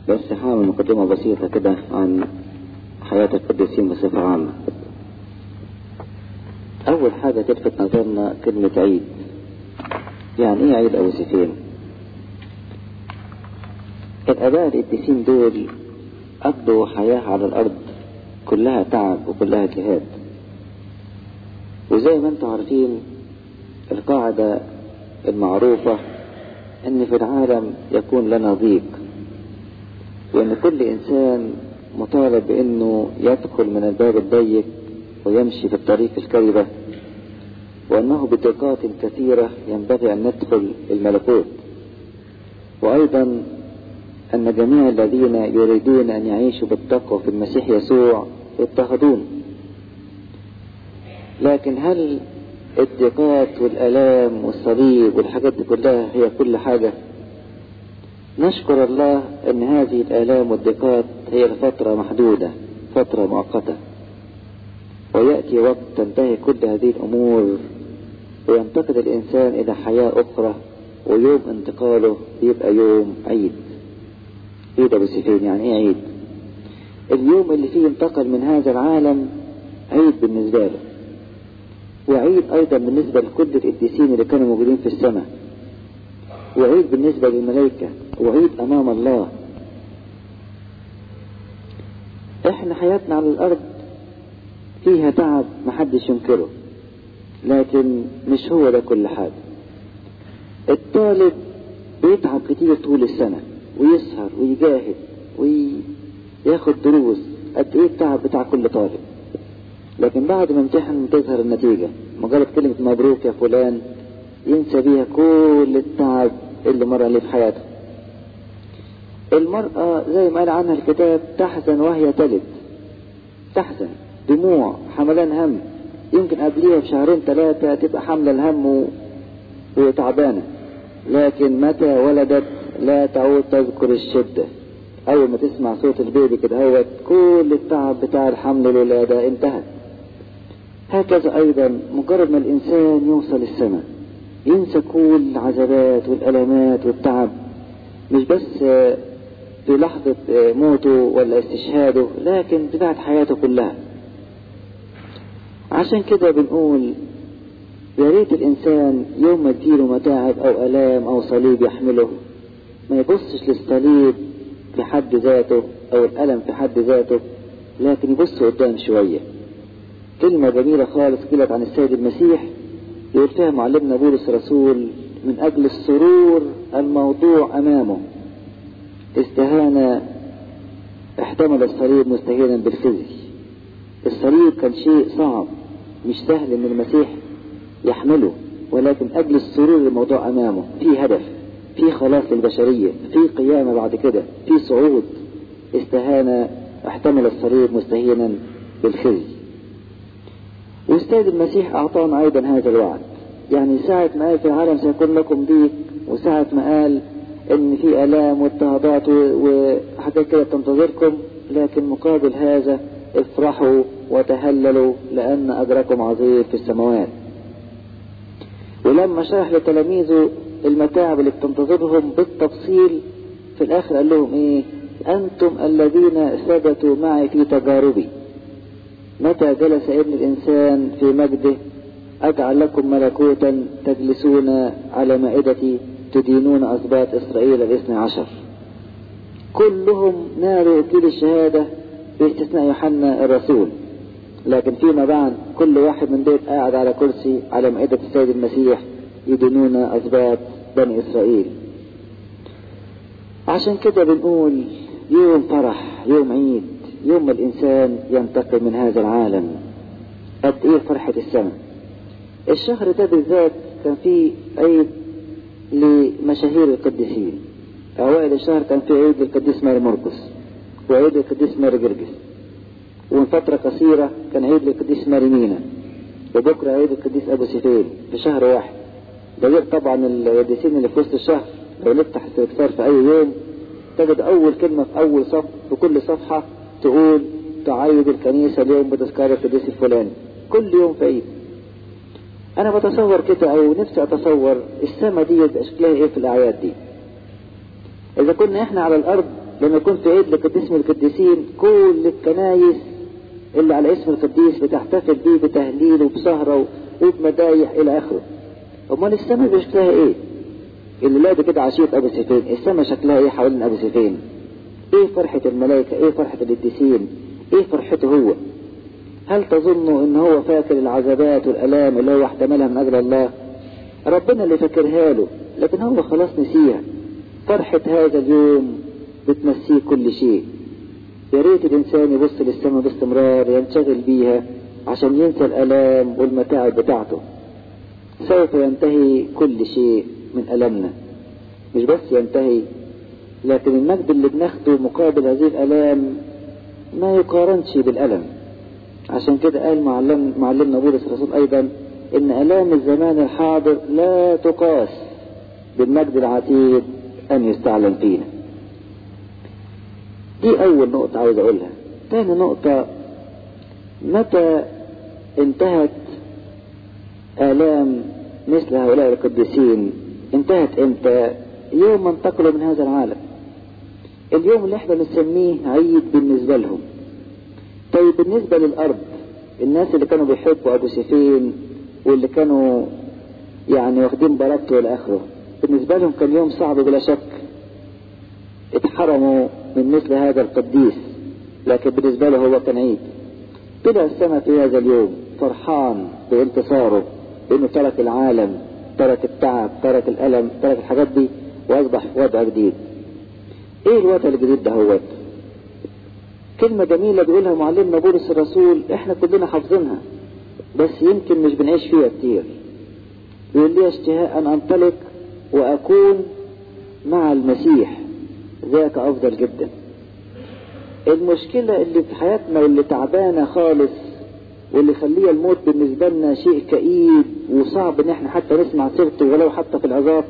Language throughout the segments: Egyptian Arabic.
بس هعمل مقدمة بسيطة كده عن حياة القديسين بصفة عامة أول حاجة تلفت نظرنا كلمة عيد يعني إيه عيد أبو سفين؟ الآباء القديسين دول قضوا حياة على الأرض كلها تعب وكلها جهاد وزي ما انتم عارفين القاعدة المعروفة ان في العالم يكون لنا ضيق وان كل انسان مطالب بانه يدخل من الباب الضيق ويمشي في الطريق الكربة وانه بضيقات كثيرة ينبغي ان ندخل الملكوت وايضا ان جميع الذين يريدون ان يعيشوا بالتقوى في المسيح يسوع يضطهدون لكن هل الضيقات والالام والصليب والحاجات دي كلها هي كل حاجه نشكر الله ان هذه الالام والضيقات هي لفتره محدوده فتره مؤقته وياتي وقت تنتهي كل هذه الامور وينتقل الانسان الى حياه اخرى ويوم انتقاله يبقى يوم عيد عيد ابو سيفين يعني ايه عيد اليوم اللي فيه انتقل من هذا العالم عيد بالنسبه له وعيد ايضا بالنسبة لكل القديسين اللي كانوا موجودين في السماء وعيد بالنسبة للملائكة وعيد امام الله احنا حياتنا على الارض فيها تعب محدش ينكره لكن مش هو ده كل حاجة الطالب بيتعب كتير طول السنة ويسهر ويجاهد وياخد دروس قد ايه التعب بتاع كل طالب لكن بعد ما امتحن تظهر النتيجة مجرد كلمة مبروك يا فلان ينسى بيها كل التعب اللي مر عليه في حياته المرأة زي ما قال عنها الكتاب تحزن وهي تلد تحزن دموع حملان هم يمكن قبليها بشهرين ثلاثة تبقى حاملة الهم وتعبانة لكن متى ولدت لا تعود تذكر الشدة أول ما تسمع صوت البيبي كده هو كل التعب بتاع الحمل والولادة انتهى هكذا أيضا مجرد ما الإنسان يوصل السماء ينسى كل العذابات والألمات والتعب مش بس في لحظة موته ولا استشهاده لكن بتاعت حياته كلها عشان كده بنقول يا ريت الإنسان يوم ما تجيله متاعب أو ألام أو صليب يحمله ما يبصش للصليب في حد ذاته أو الألم في حد ذاته لكن يبص قدام شوية كلمة جميلة خالص قيلت عن السيد المسيح يقول فيها معلمنا بولس الرسول من أجل السرور الموضوع أمامه استهان احتمل الصليب مستهينا بالخزي الصليب كان شيء صعب مش سهل ان المسيح يحمله ولكن أجل السرور الموضوع أمامه في هدف في خلاص للبشرية في قيامة بعد كده في صعود استهان احتمل الصليب مستهينا بالخزي والسيد المسيح أعطانا أيضا هذا الوعد يعني ساعة ما قال في العالم سيكون لكم ضيق وساعة ما قال إن في آلام واضطهادات وحاجات كده تنتظركم لكن مقابل هذا افرحوا وتهللوا لأن أجركم عظيم في السماوات ولما شرح لتلاميذه المتاعب اللي بتنتظرهم بالتفصيل في الآخر قال لهم إيه أنتم الذين ثبتوا معي في تجاربي متى جلس ابن الإنسان في مجده أجعل لكم ملكوتا تجلسون على مائدتي تدينون أسباط إسرائيل الاثنى عشر كلهم نالوا أكيد الشهادة باستثناء يوحنا الرسول لكن فيما بعد كل واحد من دول قاعد على كرسي على مائدة السيد المسيح يدينون أسباط بني إسرائيل عشان كده بنقول يوم فرح يوم عيد يوم ما الإنسان ينتقل من هذا العالم قد إيه فرحة السماء الشهر ده بالذات كان فيه عيد لمشاهير القديسين أوائل الشهر كان فيه عيد للقديس ماري مرقس وعيد للقديس ماري جرجس ومن فترة قصيرة كان عيد للقديس ماري مينا وبكرة عيد القديس أبو سفين في شهر واحد ده غير طبعا القديسين اللي في وسط الشهر لو نفتح استغفار في أي يوم تجد أول كلمة في أول صف في كل صفحة تقول تعيد الكنيسة اليوم بتذكار القديس الفلاني كل يوم في عيد أنا بتصور كده أو نفسي أتصور السما دي شكلها إيه في الأعياد دي إذا كنا إحنا على الأرض لما يكون في عيد لقديس من القديسين كل الكنايس اللي على اسم القديس بتحتفل بيه بتهليل وبسهرة وبمدايح إلى آخره أمال السماء شكلها إيه؟ اللي دي كده عشية أبو سيفين السماء شكلها إيه حوالين أبو سيفين؟ إيه فرحة الملائكة؟ إيه فرحة القديسين؟ إيه فرحته هو؟ هل تظنوا إن هو فاكر العذابات والآلام اللي هو احتملها من أجل الله؟ ربنا اللي فاكرها له لكن هو خلاص نسيها فرحة هذا اليوم بتنسيه كل شيء يا ريت الإنسان يبص للسماء باستمرار ينشغل بيها عشان ينسى الآلام والمتاعب بتاعته سوف ينتهي كل شيء من ألمنا مش بس ينتهي لكن المجد اللي بناخده مقابل هذه الآلام ما يقارنش بالألم عشان كده قال معلم معلمنا بولس الرسول أيضا إن آلام الزمان الحاضر لا تقاس بالمجد العتيد أن يستعلن فينا دي أول نقطة عاوز أقولها تاني نقطة متى انتهت آلام مثل هؤلاء القديسين انتهت امتى يوم ما انتقلوا من هذا العالم اليوم اللي احنا بنسميه عيد بالنسبة لهم طيب بالنسبة للأرض الناس اللي كانوا بيحبوا أبو سيفين واللي كانوا يعني واخدين بركته إلى آخره بالنسبة لهم كان يوم صعب بلا شك اتحرموا من مثل هذا القديس لكن بالنسبة له هو كان عيد طلع السماء في هذا اليوم فرحان بانتصاره بانه ترك العالم ترك التعب ترك الألم ترك الحاجات دي واصبح في وضع جديد ايه الوضع الجديد ده هو كلمة جميلة بيقولها معلمنا بولس الرسول احنا كلنا حافظينها بس يمكن مش بنعيش فيها كتير بيقول لي اشتهاء ان انطلق واكون مع المسيح ذاك افضل جدا المشكلة اللي في حياتنا واللي تعبانة خالص واللي خليه الموت بالنسبة لنا شيء كئيب وصعب ان احنا حتى نسمع سيرته ولو حتى في العظات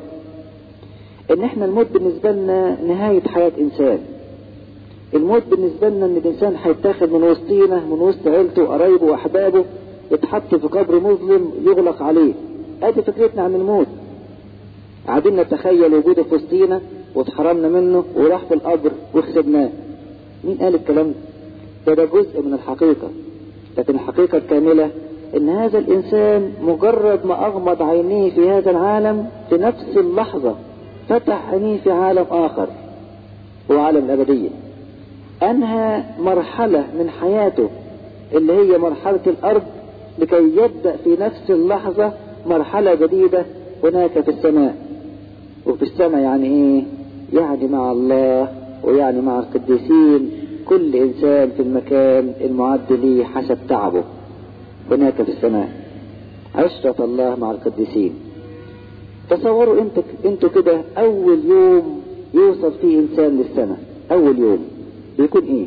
ان احنا الموت بالنسبة لنا نهاية حياة انسان الموت بالنسبة لنا ان الانسان هيتاخد من وسطينا من وسط عيلته وقرايبه واحبابه يتحط في قبر مظلم يغلق عليه ادي فكرتنا عن الموت قاعدين نتخيل وجوده في وسطينا واتحرمنا منه وراح في القبر وخسبناه مين قال الكلام ده ده جزء من الحقيقة لكن الحقيقة الكاملة ان هذا الانسان مجرد ما اغمض عينيه في هذا العالم في نفس اللحظة فتح عينيه في عالم اخر هو عالم الابدية انهى مرحلة من حياته اللي هي مرحلة الارض لكي يبدأ في نفس اللحظة مرحلة جديدة هناك في السماء وفي السماء يعني ايه يعني مع الله ويعني مع القديسين كل انسان في المكان المعد ليه حسب تعبه هناك في السماء عشرة الله مع القديسين تصوروا انتوا انتوا كده اول يوم يوصل فيه انسان للسماء اول يوم بيكون ايه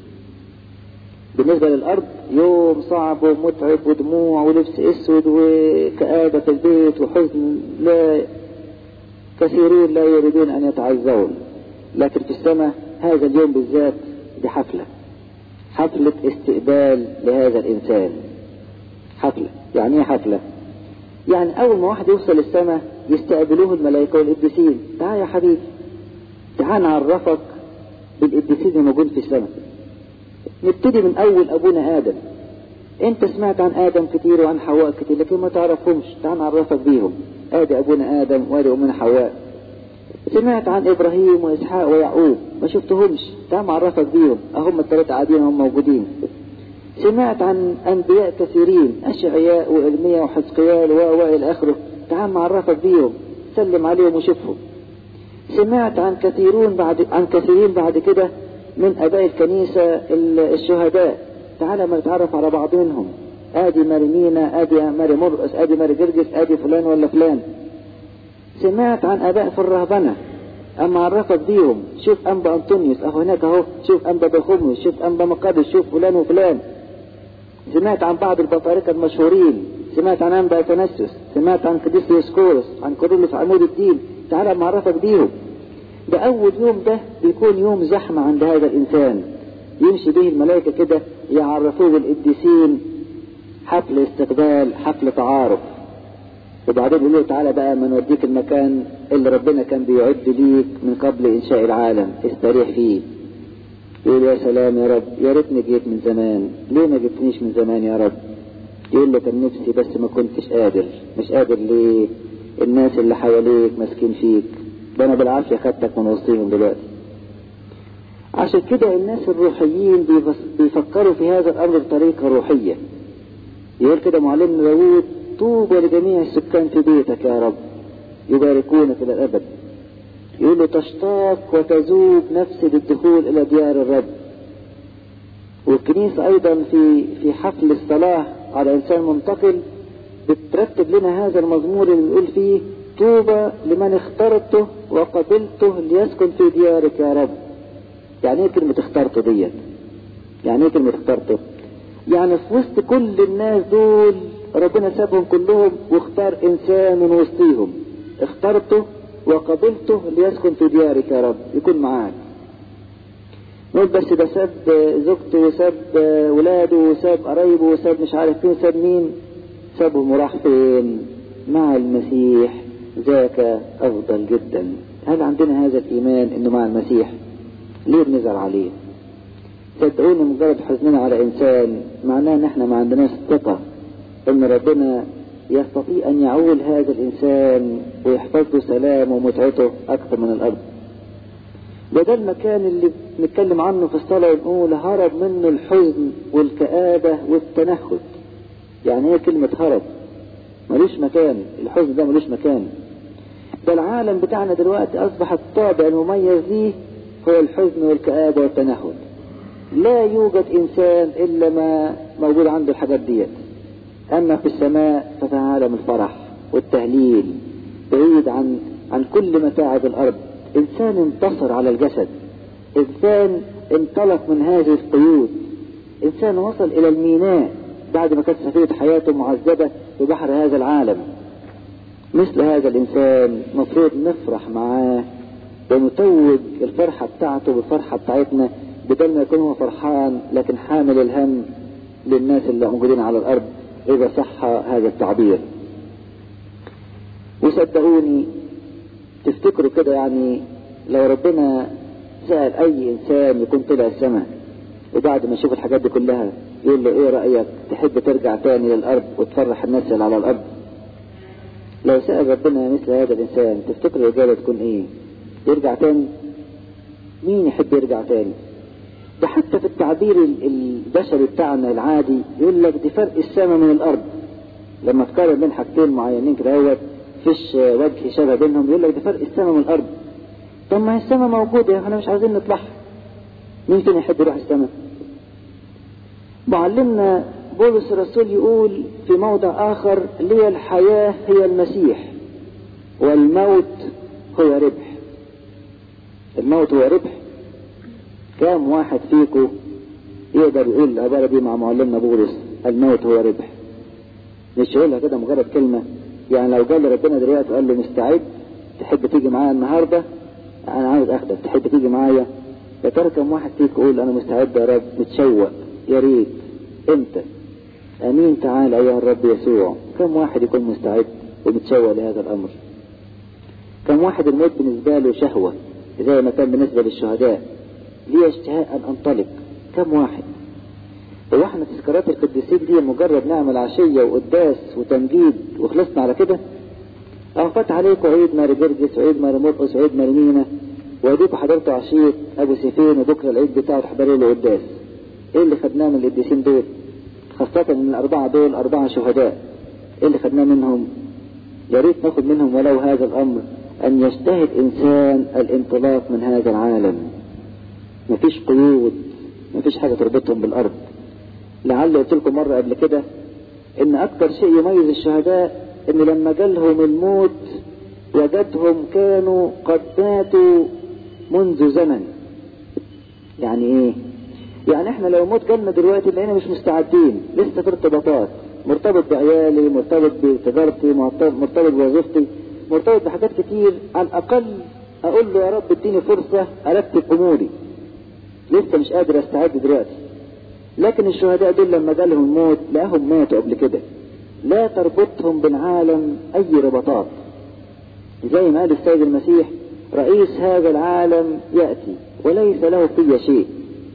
بالنسبة للأرض يوم صعب ومتعب ودموع ولبس أسود وكآبة في البيت وحزن لا كثيرون لا يريدون أن يتعزون لكن في السماء هذا اليوم بالذات دي حفلة حفلة استقبال لهذا الإنسان حفلة يعني ايه حفلة يعني أول ما واحد يوصل السماء يستقبلوه الملائكة والقديسين تعال يا حبيبي تعال نعرفك بالقديسين اللي موجود في السماء نبتدي من أول أبونا آدم أنت سمعت عن آدم كتير وعن حواء كتير لكن ما تعرفهمش تعال نعرفك بيهم آدي أبونا آدم وآدي أمنا حواء سمعت عن إبراهيم وإسحاق ويعقوب ما شفتهمش تعال نعرفك بيهم أهم الثلاثة قاعدين هم موجودين سمعت عن أنبياء كثيرين أشعياء وإرميا وحزقيال وإلى آخره تعال نعرفك بيهم سلم عليهم وشوفهم سمعت عن كثيرون بعد عن كثيرين بعد كده من اباء الكنيسه الشهداء تعالى ما نتعرف على بعض منهم ادي ماري مينا ادي ماري مرقس ادي ماري جرجس ادي فلان ولا فلان سمعت عن اباء في الرهبنه اما عرفك بيهم شوف انبا انطونيوس اهو هناك اهو شوف انبا بخوميوس شوف انبا مقدس شوف فلان وفلان سمعت عن بعض البطاركه المشهورين سمعت عن انبا اثناسيوس سمعت عن قديس ديسكورس عن كورولوس عمود الدين تعالى اما اعرفك بيهم ده أول يوم ده بيكون يوم زحمة عند هذا الإنسان يمشي به الملائكة كده يعرفوه بالقديسين حفل استقبال حفل تعارف وبعدين يقول له تعالى بقى ما نوديك المكان اللي ربنا كان بيعد ليك من قبل إنشاء العالم استريح فيه يقول يا سلام يا رب يا ريتني جيت من زمان ليه ما جبتنيش من زمان يا رب يقول له كان نفسي بس ما كنتش قادر مش قادر ليه الناس اللي حواليك ماسكين فيك ده انا بالعافيه خدتك من وسطهم دلوقتي عشان كده الناس الروحيين بيفكروا في هذا الامر بطريقه روحيه يقول كده معلمنا داوود طوبى لجميع السكان في بيتك يا رب يباركونك الى الابد يقول له تشتاق وتذوب نفسي للدخول الى ديار الرب والكنيسة ايضا في في حفل الصلاة على انسان منتقل بترتب لنا هذا المزمور اللي بيقول فيه طوبى لمن اخترته وقبلته ليسكن في ديارك يا رب يعني ايه كلمة اخترته ديت يعني ايه كلمة اخترته يعني في وسط كل الناس دول ربنا سابهم كلهم واختار انسان من وسطيهم اخترته وقبلته ليسكن في ديارك يا رب يكون معاك نقول بس ده ساب زوجته وساب ولاده وساب قرايبه وساب مش عارف فين ساب مين سابهم وراح فين مع المسيح ذاك افضل جدا هل عندنا هذا الايمان انه مع المسيح ليه بنزعل عليه صدقوني مجرد حزننا على انسان معناه ان احنا ما عندناش ثقه ان ربنا يستطيع ان يعول هذا الانسان ويحفظ له سلامه ومتعته اكثر من الارض وده المكان اللي بنتكلم عنه في الصلاة ونقول هرب منه الحزن والكآبة والتنهد يعني ايه كلمة هرب ملوش مكان الحزن ده ملوش مكان ده العالم بتاعنا دلوقتي اصبح الطابع المميز ليه هو الحزن والكآبة والتنهد لا يوجد انسان الا ما موجود عنده الحاجات ديت اما في السماء ففي عالم الفرح والتهليل بعيد عن عن كل متاعب الارض انسان انتصر على الجسد انسان انطلق من هذه القيود انسان وصل الى الميناء بعد ما كانت سفينة حياته معذبة في بحر هذا العالم مثل هذا الانسان مفروض نفرح معاه ونتوج الفرحة بتاعته بالفرحة بتاعتنا بدل ما يكون هو فرحان لكن حامل الهم للناس اللي موجودين على الارض اذا صح هذا التعبير وصدقوني تفتكروا كده يعني لو ربنا سأل أي إنسان يكون طلع السماء وبعد ما يشوف الحاجات دي كلها يقول له إيه رأيك تحب ترجع تاني للأرض وتفرح الناس اللي على الأرض لو سأل ربنا مثل هذا الإنسان تفتكر الإجابة تكون إيه؟ يرجع تاني؟ مين يحب يرجع تاني؟ ده حتى في التعبير البشري بتاعنا العادي يقول لك دي فرق السماء من الأرض لما تقارن بين حاجتين معينين كده اهوت فيش وجه شبه بينهم يقول لك ده فرق السماء من الارض طب ما هي السماء موجوده احنا مش عايزين نطلعها مين فينا يحب يروح السماء معلمنا بولس الرسول يقول في موضع اخر لي الحياه هي المسيح والموت هو ربح الموت هو ربح كم واحد فيكم يقدر يقول العباره دي مع معلمنا بولس الموت هو ربح مش يقولها كده مجرد كلمه يعني لو قال ربنا دلوقتي قال له مستعد تحب تيجي معايا النهارده انا عاوز اخدك تحب تيجي معايا يا ترى كم واحد فيك يقول انا مستعد يا رب متشوق يا ريت امتى امين تعال ايها الرب يسوع كم واحد يكون مستعد ومتشوق لهذا الامر كم واحد الموت بالنسبه له شهوه زي ما كان بالنسبه للشهداء لي اشتهاء ان انطلق كم واحد هو احنا تذكارات القديسين دي مجرد نعمل عشية وقداس وتمجيد وخلصنا على كده اه فات عليكم عيد ماري جرجس وعيد ماري مرقس وعيد ماري مينا واديكم حضرتوا عشية ابو سيفين وبكره العيد بتاعه تحضروا له قداس ايه اللي خدناه من القديسين دول خاصة من الاربعة دول اربعة شهداء ايه اللي خدناه منهم يا ريت ناخد منهم ولو هذا الامر ان يجتهد انسان الانطلاق من هذا العالم مفيش قيود مفيش حاجة تربطهم بالارض لعل قلت لكم مرة قبل كده ان اكتر شيء يميز الشهداء ان لما جالهم الموت وجدهم كانوا قد ماتوا منذ زمن يعني ايه يعني احنا لو موت جالنا دلوقتي لقينا مش مستعدين لسه في ارتباطات مرتبط بعيالي مرتبط بتجارتي مرتبط بوظيفتي مرتبط بحاجات كتير على الاقل اقول له يا رب اديني فرصة ارتب اموري لسه مش قادر استعد دلوقتي لكن الشهداء دول لما جالهم الموت لقاهم ماتوا قبل كده لا تربطهم بالعالم اي ربطات زي ما قال السيد المسيح رئيس هذا العالم يأتي وليس له في شيء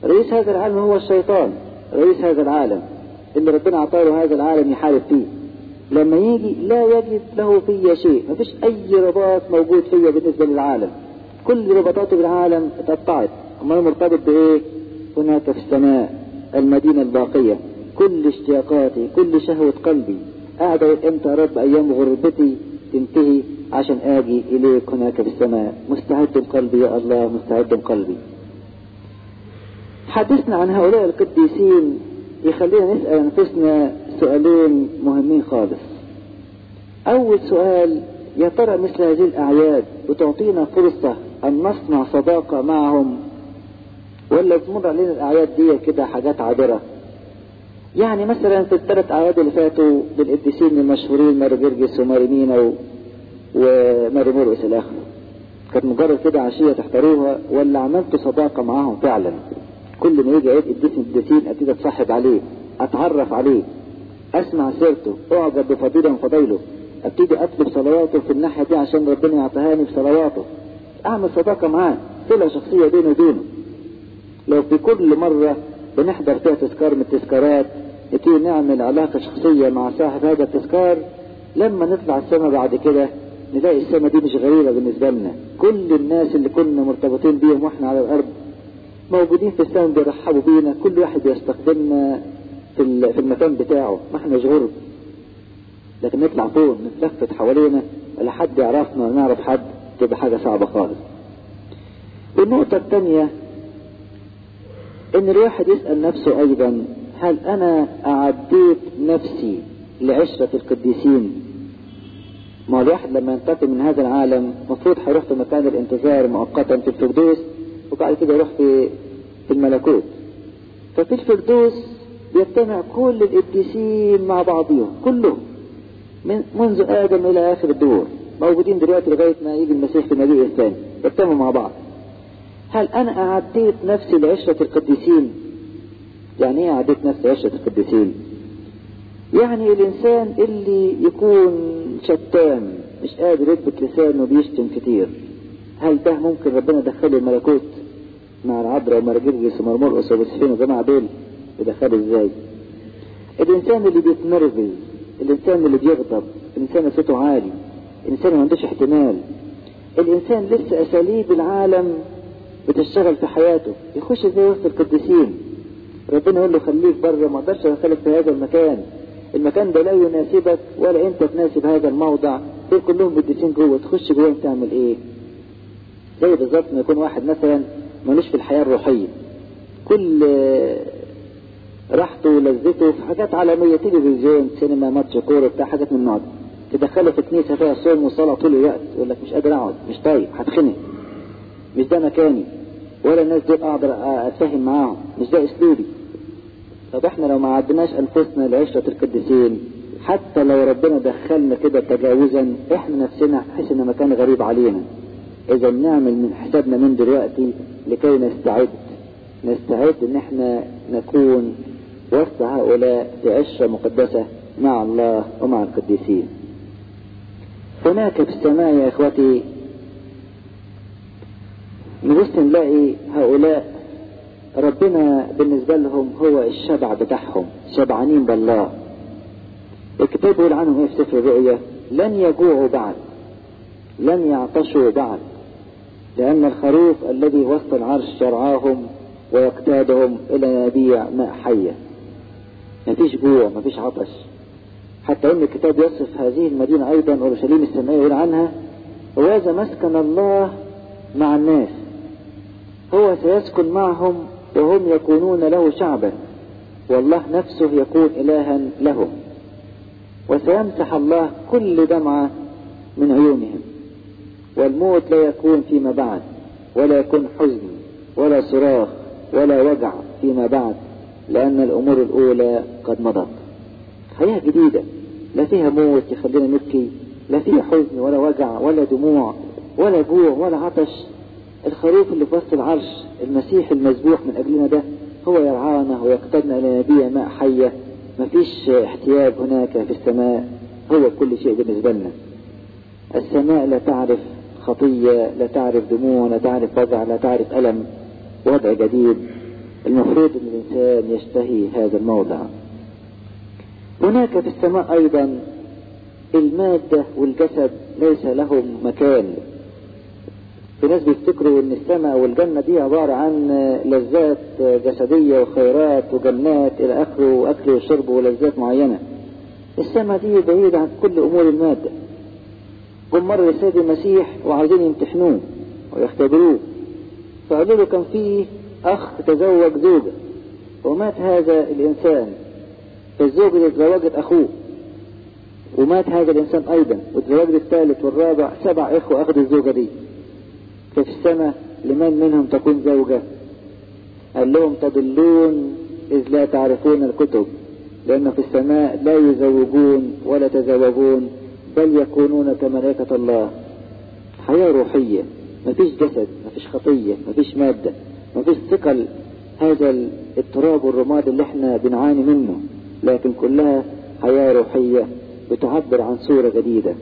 رئيس هذا العالم هو الشيطان رئيس هذا العالم اللي ربنا أعطاه هذا العالم يحارب فيه لما يجي لا يجد له في شيء ما فيش أي رباط موجود فيه بالنسبة للعالم كل رباطاته بالعالم اتقطعت أما مرتبط بإيه هناك في السماء المدينة الباقية كل اشتياقاتي كل شهوة قلبي قاعد أقول إمتى يا رب أيام غربتي تنتهي عشان آجي إليك هناك في السماء مستعد قلبي يا الله مستعد قلبي حدثنا عن هؤلاء القديسين يخلينا نسأل أنفسنا سؤالين مهمين خالص أول سؤال يا ترى مثل هذه الأعياد بتعطينا فرصة أن نصنع صداقة معهم ولا تمر علينا الأعياد دي كده حاجات عابرة يعني مثلا في الثلاث أعياد اللي فاتوا للقديسين المشهورين ماري جرجس وماري مينا وماري مرقس الآخر كانت مجرد كده عشية تحضروها ولا عملتوا صداقة معاهم فعلا كل ما يجي عيد قديس القديسين ابتدي اتصاحب عليه اتعرف عليه اسمع سيرته اعجب بفضيله من فضايله ابتدي اطلب صلواته في الناحيه دي عشان ربنا يعطيهاني بصلواته اعمل صداقه معاه صله شخصيه بيني وبينه لو في كل مره بنحضر فيها تذكار من التذكارات نبتدي نعمل علاقه شخصيه مع صاحب هذا التذكار لما نطلع السماء بعد كده نلاقي السماء دي مش غريبه بالنسبه لنا كل الناس اللي كنا مرتبطين بيهم واحنا على الارض موجودين في السماء بيرحبوا بينا كل واحد يستخدمنا في في المكان بتاعه ما احنا غرب لكن نطلع فوق نتلفت حوالينا ولا حد يعرفنا ولا نعرف حد تبقى حاجة صعبة خالص والنقطة الثانية ان الواحد يسأل نفسه ايضا هل انا اعديت نفسي لعشرة القديسين ما هو الواحد لما ينتقل من هذا العالم المفروض هيروح في مكان الانتظار مؤقتا في الفردوس وبعد كده يروح في في الملكوت ففي الفردوس بيجتمع كل القديسين مع بعضهم كلهم من منذ ادم الى اخر الدور موجودين دلوقتي لغايه ما يجي المسيح في المجيء الثاني يجتمعوا مع بعض هل انا اعديت نفسي لعشره القديسين يعني ايه اعديت نفسي لعشره القديسين يعني الانسان اللي يكون شتام مش قادر يثبت لسانه بيشتم كتير هل ده ممكن ربنا يدخله الملكوت مع العذراء ومرجرجس ومرمرقس وبسفين والجماعة دول يدخله ازاي؟ الإنسان اللي بيتنرفز الإنسان اللي بيغضب الإنسان اللي صوته عالي الإنسان اللي ما عندوش احتمال الإنسان لسه أساليب العالم بتشتغل في حياته يخش زي وسط القديسين ربنا يقول له خليك بره ما اقدرش ادخلك في هذا المكان المكان ده لا يناسبك ولا انت تناسب هذا الموضع دول كلهم قديسين جوه تخش جوه تعمل ايه؟ زي بالظبط ما يكون واحد مثلا ملوش في الحياة الروحية كل راحته ولذته في حاجات عالمية تلفزيون سينما ماتش كورة بتاع حاجات من النوع ده تدخله في كنيسة فيها صوم وصلاة طول الوقت يقول لك مش قادر اقعد مش طايق هتخنق مش ده مكاني ولا الناس دول اقدر اتفاهم معاهم مش ده اسلوبي طب احنا لو ما عدناش انفسنا لعشرة القديسين حتى لو ربنا دخلنا كده تجاوزا احنا نفسنا نحس ان مكان غريب علينا اذا نعمل من حسابنا من دلوقتي لكي نستعد نستعد ان احنا نكون وسط هؤلاء في عشرة مقدسة مع الله ومع القديسين هناك في السماء يا اخوتي نبص نلاقي هؤلاء ربنا بالنسبة لهم هو الشبع بتاعهم شبعانين بالله الكتاب يقول عنهم ايه في سفر الرؤيا لن يجوعوا بعد لن يعطشوا بعد لأن الخروف الذي وسط العرش يرعاهم ويقتادهم إلى يبيع ماء حية مفيش جوع مفيش عطش حتى أن الكتاب يصف هذه المدينة أيضا أورشليم السمائية يقول عنها وهذا مسكن الله مع الناس هو سيسكن معهم وهم يكونون له شعبا والله نفسه يكون إلها لهم وسيمسح الله كل دمعة من عيونهم والموت لا يكون فيما بعد ولا يكون حزن ولا صراخ ولا وجع فيما بعد لأن الأمور الأولى قد مضت حياة جديدة لا فيها موت يخلينا نبكي لا فيها حزن ولا وجع ولا دموع ولا جوع ولا عطش الخروف اللي في وسط العرش المسيح المذبوح من أجلنا ده هو يرعانا ويقتدنا إلى نبيع ماء حية مفيش احتياج هناك في السماء هو كل شيء بالنسبة لنا السماء لا تعرف خطية لا تعرف دموع لا تعرف وجع لا تعرف ألم وضع جديد المفروض ان الانسان يشتهي هذا الموضع هناك في السماء ايضا المادة والجسد ليس لهم مكان في ناس بيفتكروا ان السماء والجنة دي عبارة عن لذات جسدية وخيرات وجنات الى اخره واكل وشرب ولذات معينة السماء دي بعيدة عن كل امور المادة جم مرة لسيد المسيح وعايزين يمتحنوه ويختبروه فقالوا له كان فيه اخ تزوج زوجة ومات هذا الانسان فالزوجة تزوجت اخوه ومات هذا الانسان ايضا وتزوجت الثالث والرابع سبع اخوة اخذوا الزوجة دي ففي السماء لمن منهم تكون زوجة قال لهم تضلون اذ لا تعرفون الكتب لأن في السماء لا يزوجون ولا تزوجون بل يكونون كملائكة الله حياة روحية مفيش جسد مفيش خطية مفيش مادة مفيش ثقل هذا التراب والرماد اللي احنا بنعاني منه لكن كلها حياة روحية بتعبر عن صورة جديدة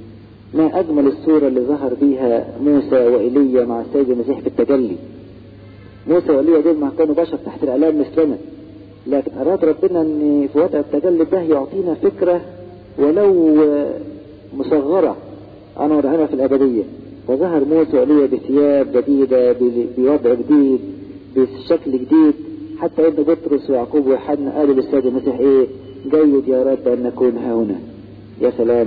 ما أجمل الصورة اللي ظهر بيها موسى وإيليا مع السيد المسيح في التجلي موسى وإيليا دول ما كانوا بشر تحت الآلام مثلنا لكن أراد ربنا أن في وضع التجلي ده يعطينا فكرة ولو مصغرة عن وضعنا في الأبدية فظهر موسى وإيليا بثياب جديدة بوضع جديد بشكل جديد حتى ان بطرس ويعقوب ويوحنا قالوا للسيد المسيح ايه جيد يا رب ان نكون ها هنا يا سلام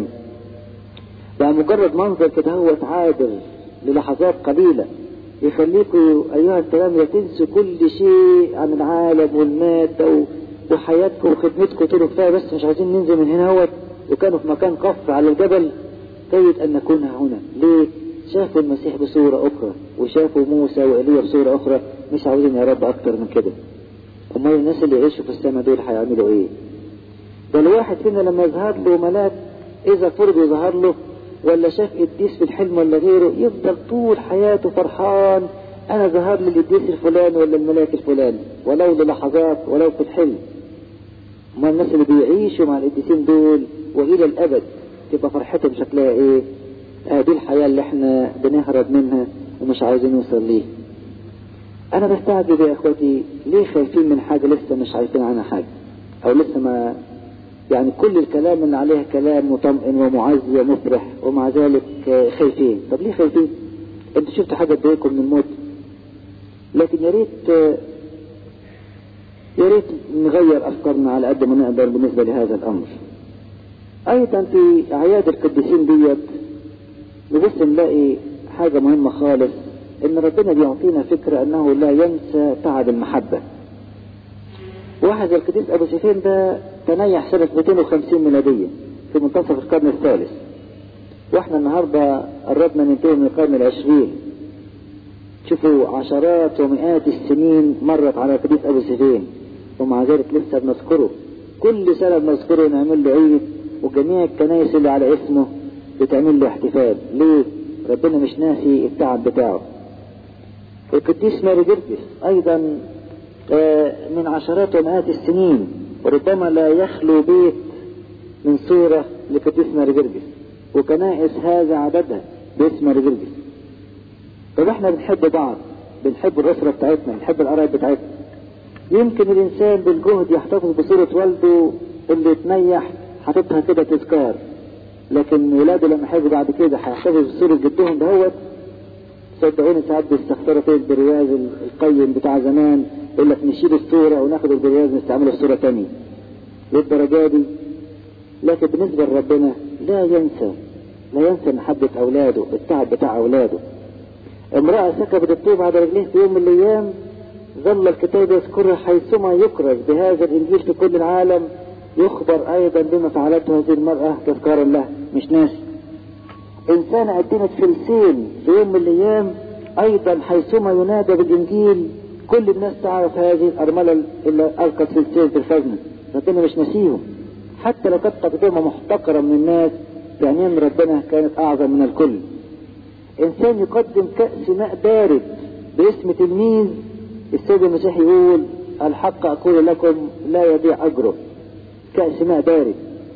بقى مجرد منظر كده هو عابر للحظات قليلة يخليكم أيها الكلام تنسوا كل شيء عن العالم والمادة وحياتكم وخدمتكم تقولوا كفاية بس مش عايزين ننزل من هنا هوت وكانوا في مكان قف على الجبل جيد أن نكون هنا ليه؟ شافوا المسيح بصورة أخرى وشافوا موسى وإيليا بصورة أخرى مش عاوزين يا رب أكتر من كده أمال الناس اللي يعيشوا في السماء دول هيعملوا إيه؟ ده الواحد فينا لما يظهر له ملاك إذا فرض يظهر له ولا شاف قديس في الحلم ولا غيره يفضل طول حياته فرحان أنا ظهر لي القديس الفلاني ولا الملاك الفلاني ولو للحظات ولو في الحلم أمال الناس اللي بيعيشوا مع القديسين دول وإلى الأبد تبقى فرحتهم شكلها إيه؟ آه دي الحياة اللي احنا بنهرب منها ومش عايزين نوصل ليه انا بستعجب يا اخوتي ليه خايفين من حاجة لسه مش عارفين عنها حاجة او لسه ما يعني كل الكلام اللي عليها كلام مطمئن ومعزي ومفرح ومع ذلك خايفين طب ليه خايفين انتوا شفتوا حاجة تضايقكم من الموت لكن يا ريت يا ريت نغير افكارنا على قد ما نقدر بالنسبة لهذا الامر ايضا في اعياد القديسين ديت نبص نلاقي حاجة مهمة خالص ان ربنا بيعطينا فكرة انه لا ينسى تعب المحبة واحد القديس ابو سفين ده تنيح سنة 250 ميلادية في منتصف القرن الثالث واحنا النهاردة قربنا ننتهي من القرن العشرين شوفوا عشرات ومئات السنين مرت على القديس ابو سفين ومع ذلك لسه بنذكره كل سنة بنذكره نعمل له عيد وجميع الكنائس اللي على اسمه بتعمل له احتفال ليه ربنا مش ناسي التعب بتاعه القديس ماري جرجس ايضا من عشرات ومئات السنين وربما لا يخلو بيت من صورة لقديس ماري جرجس وكنائس هذا عددها باسم ماري جرجس طب احنا بنحب بعض بنحب الأسرة بتاعتنا بنحب القرايب بتاعتنا يمكن الإنسان بالجهد يحتفظ بصورة والده اللي اتنيح حاططها كده تذكار لكن ولاده لما هيجوا بعد كده هيحتفظوا بصورة جدهم دهوت صدقوني ساعات بيستخسروا في البرياز القيم بتاع زمان يقول لك نشيل الصورة وناخد البرياز نستعمله في صورة تانية للدرجة دي لكن بالنسبة لربنا لا ينسى لا ينسى محبة أولاده التعب بتاع أولاده امرأة سكبت الطوب على رجليه في يوم من الأيام ظل الكتاب يذكرها حيثما يكرز بهذا الإنجيل في كل العالم يخبر أيضا بما فعلته هذه المرأة تذكارا له مش ناسي إنسانة قدمت فلسين في يوم من الأيام أيضا حيثما ينادى بالإنجيل كل الناس تعرف هذه الأرملة اللي ألقت فلسين في الخزنة ربنا مش ناسيهم حتى لو كانت تقدمة محتقرة من الناس يعني ان ربنا كانت أعظم من الكل إنسان يقدم كأس ماء بارد باسم تلميذ السيد المسيح يقول الحق أقول لكم لا يضيع أجره كأس ماء بارد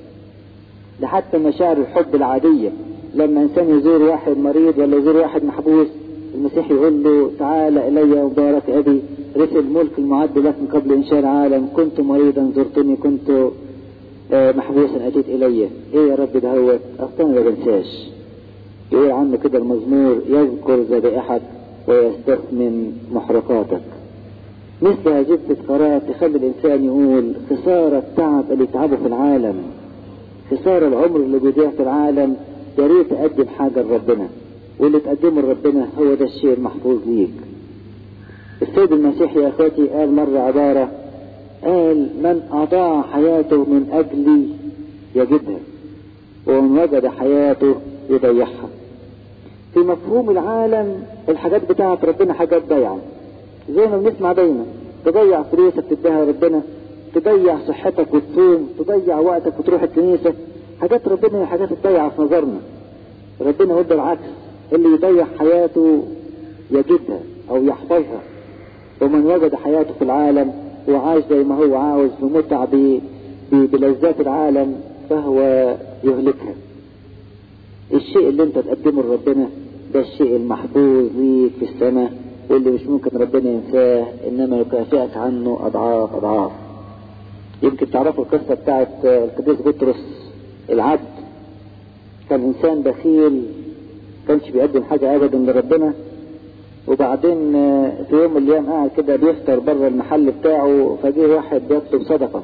ده حتى مشاعر الحب العادية لما إنسان يزور واحد مريض ولا يزور واحد محبوس المسيح يقول له تعال إلي مبارك أبي رث الملك المعد لكم قبل إنشاء العالم كنت مريضا زرتني كنت محبوسا أتيت إلي إيه يا رب ده هو أصلا ما بنساش يقول عنه كده المزمور يذكر ذبائحك ويستثمن محرقاتك مثل هذه التذكارات تخلي الإنسان يقول خسارة التعب اللي تعبه في العالم خسارة العمر اللي بيضيع في العالم يا ريت أقدم حاجة لربنا واللي تقدمه لربنا هو ده الشيء المحفوظ ليك السيد المسيح يا اخواتي قال مرة عبارة قال من أضاع حياته من أجلي يجدها ومن وجد حياته يضيعها في مفهوم العالم الحاجات بتاعت ربنا حاجات ضيعة زي ما بنسمع دايما تضيع فلوسك تديها ربنا تضيع صحتك وتصوم تضيع وقتك وتروح الكنيسة حاجات ربنا هي حاجات الضيعة في نظرنا ربنا هو العكس اللي يضيع حياته يجدها او يحفظها ومن وجد حياته في العالم وعاش زي ما هو عاوز بمتع بلذات العالم فهو يهلكها الشيء اللي انت تقدمه لربنا ده الشيء المحفوظ ليك في السماء واللي مش ممكن ربنا ينساه انما يكافئك عنه اضعاف اضعاف يمكن تعرفوا القصة بتاعت القديس بطرس العبد كان انسان بخيل كانش بيقدم حاجة ابدا لربنا وبعدين في يوم من الايام قاعد كده بيفطر بره المحل بتاعه فجه واحد بيطلب صدقة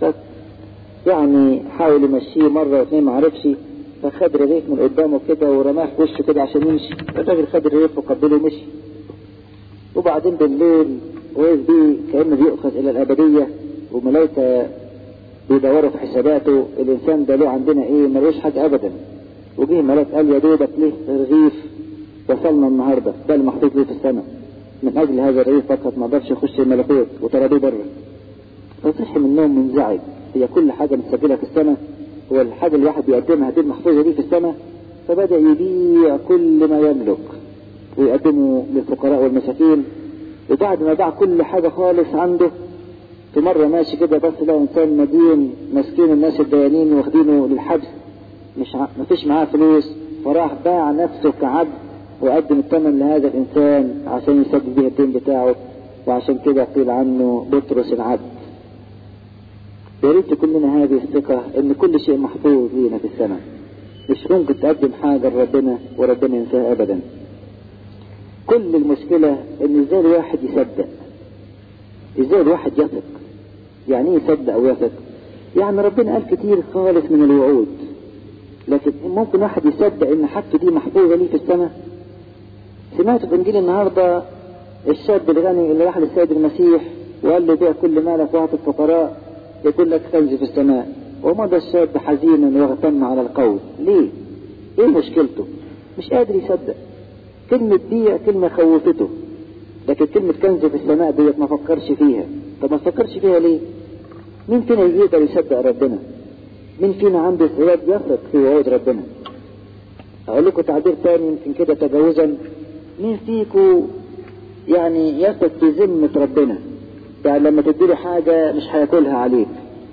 يعني حاول يمشيه مرة واثنين ما عرفش فخد رغيف من قدامه كده ورماه في وشه كده عشان يمشي الراجل خد الرغيف وقبله ومشي وبعدين بالليل وقف بيه كأنه بيؤخذ إلى الأبدية وملائكة بيدوروا في حساباته الإنسان ده له عندنا إيه ملوش حاجة أبدا وجه ملاك قال يا دوبك ليه رغيف وصلنا النهاردة ده اللي محطوط ليه في السماء من أجل هذا الرغيف فقط ما قدرش يخش الملكوت وطردوه بره فصحي من النوم منزعج هي كل حاجة متسجلة في السماء هو الحاجة اللي الواحد بيقدمها دي المحفوظة دي في السماء فبدأ يبيع كل ما يملك ويقدمه للفقراء والمساكين وبعد ما باع كل حاجة خالص عنده في مرة ماشي كده بس لقى إنسان مدين ماسكين الناس الديانين واخدينه للحبس مش ع... مفيش معاه فلوس فراح باع نفسه كعبد وقدم الثمن لهذا الإنسان عشان يسدد بيه الدين بتاعه وعشان كده قيل عنه بطرس العبد يا ريت تكون لنا هذه الثقة إن كل شيء محفوظ لينا في السماء مش ممكن تقدم حاجة لربنا وربنا ينساها أبدا كل المشكلة إن إزاي الواحد يصدق إزاي الواحد يثق يعني إيه يصدق أو يثق يعني ربنا قال كتير خالص من الوعود لكن ممكن واحد يصدق إن حاجته دي محفوظة ليه في السماء سمعت في إنجيل النهاردة الشاب الغني اللي راح للسيد المسيح وقال له بيع كل مالك واعطي الفقراء يقول لك كنز في السماء ومضى الشاب حزينا واغتم على القول ليه ايه مشكلته مش قادر يصدق كلمة بيع كلمة خوفته لكن كلمة كنز في السماء ديت ما فكرش فيها طب ما فكرش فيها ليه مين فينا يقدر يصدق ربنا مين فينا عنده استعداد يثق في وعود ربنا اقول لكم تعبير تاني يمكن كده تجاوزا مين فيكم يعني يثق في ذمة ربنا يعني لما تديله حاجة مش هياكلها عليك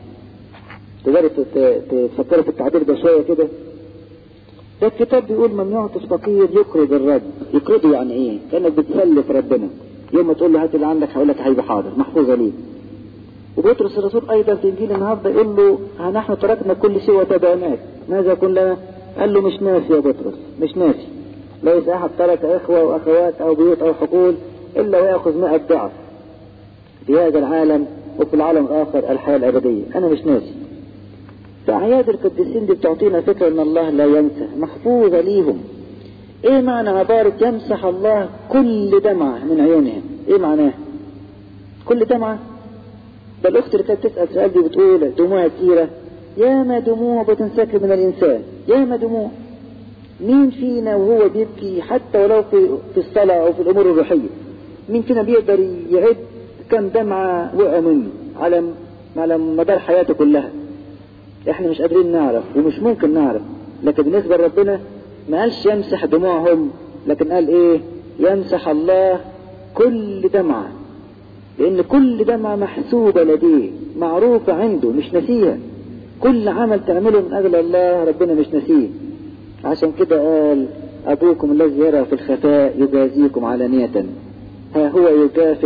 تقدروا تفكروا في التعبير ده شوية كده ده الكتاب بيقول من يعطي الفقير يقرض الرب يقرضه يعني ايه كانك بتسلف ربنا يوم ما تقول له هات اللي عندك هيقول لك هيبقى حاضر محفوظه ليه وبطرس الرسول ايضا في انجيل النهارده يقول له ها نحن تركنا كل شيء وتبعناك ماذا يكون لنا قال له مش ناسي يا بطرس مش ناسي ليس احد ترك اخوه واخوات او بيوت او حقول الا وياخذ مئة ضعف في هذا العالم وفي العالم الاخر الحياه الابديه انا مش ناسي فأعياد القديسين دي بتعطينا فكرة ان الله لا ينسى محفوظة ليهم ايه معنى عبارة يمسح الله كل دمعة من عيونهم ايه معناه كل دمعة ده الاخت اللي كانت تسأل سؤال دي بتقول دموع كتيرة ياما دموع بتنسكب من الانسان ياما دموع مين فينا وهو بيبكي حتى ولو في في الصلاة او في الامور الروحية مين فينا بيقدر يعد كم دمعة وقع منه على على مدار حياته كلها احنا مش قادرين نعرف ومش ممكن نعرف لكن بالنسبة لربنا ما قالش يمسح دموعهم لكن قال ايه يمسح الله كل دمعة لان كل دمعة محسوبة لديه معروفة عنده مش نسيها كل عمل تعمله من اجل الله ربنا مش نسيه عشان كده قال ابوكم الذي يرى في الخفاء يجازيكم علانية ها هو يكافئ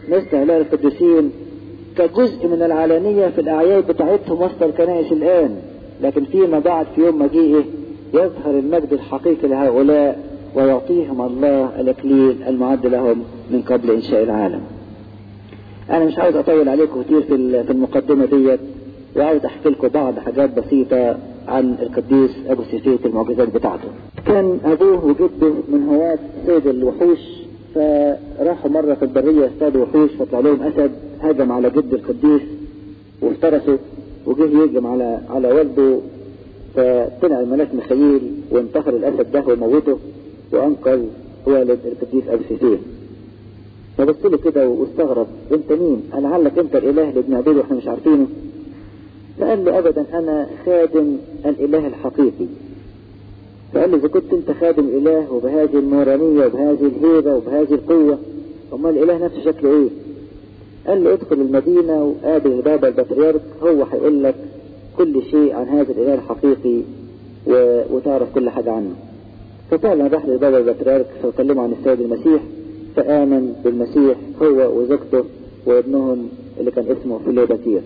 مثل هؤلاء القديسين كجزء من العلانية في الأعياد بتاعتهم وسط الكنائس الآن لكن فيما بعد في يوم مجيئه يظهر المجد الحقيقي لهؤلاء ويعطيهم الله الأكليل المعد لهم من قبل إنشاء العالم أنا مش عاوز أطول عليكم كتير في في المقدمة ديت وعاوز أحكي لكم بعض حاجات بسيطة عن القديس أبو سيفيت المعجزات بتاعته. كان أبوه وجده من هواة صيد الوحوش فراحوا مرة في البرية اصطادوا وحوش فطلع لهم أسد هجم على جد القديس وافترسه وجه يهجم على على والده فطلع الملاك ميخائيل وانتحر الأسد ده وموته وأنقذ والد القديس أبو سيفيت. فبص له كده واستغرب انت مين؟ لعلك انت الاله اللي بنعبده واحنا مش عارفينه. فقال له ابدا انا خادم الاله الحقيقي. فقال له اذا كنت انت خادم اله وبهذه النورانيه وبهذه الهيبه وبهذه القوه امال الاله نفسه شكله ايه؟ قال له ادخل المدينه وقابل البابا البطريرك هو هيقول لك كل شيء عن هذا الاله الحقيقي و... وتعرف كل حاجه عنه. ففعلا راح للبابا البطريرك فكلمه عن السيد المسيح فآمن بالمسيح هو وزوجته وابنهم اللي كان اسمه فيليباتير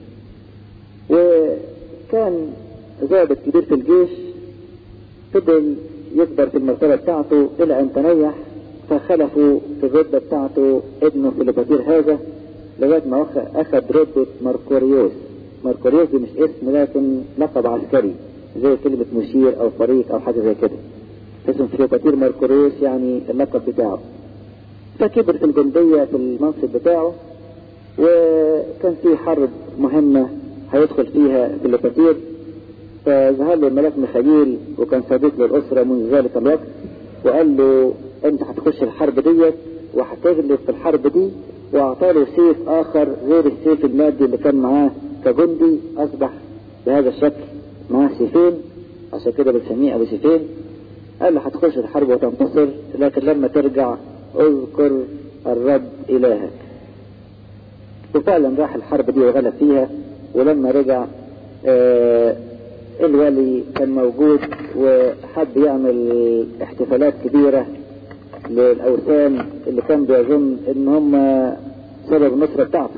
وكان ضابط كبير في الجيش فضل يكبر في المرتبة بتاعته إلى أن تنيح فخلفوا في الرتبة بتاعته ابنه فيليباتير هذا لغاية ما أخذ رتبة ماركوريوس ماركوريوس دي مش اسم لكن لقب عسكري زي كلمة مشير أو فريق أو حاجة زي كده اسم فيليباتير ماركوريوس يعني اللقب بتاعه فكبر في الجندية في المنصب بتاعه وكان في حرب مهمة هيدخل فيها فيليباتير فظهر له الملاك ميخائيل وكان صديق للأسرة منذ ذلك الوقت وقال له أنت هتخش الحرب ديت وهتغلب في الحرب دي وأعطاله سيف آخر غير السيف المادي اللي كان معاه كجندي أصبح بهذا الشكل معاه سيفين عشان كده بنسميه أبو سيفين قال له هتخش الحرب وتنتصر لكن لما ترجع اذكر الرب إلهك وفعلا راح الحرب دي وغلب فيها ولما رجع آه الولي كان موجود وحب يعمل احتفالات كبيرة للأوثان اللي كان بيظن ان هم سبب النصرة بتاعته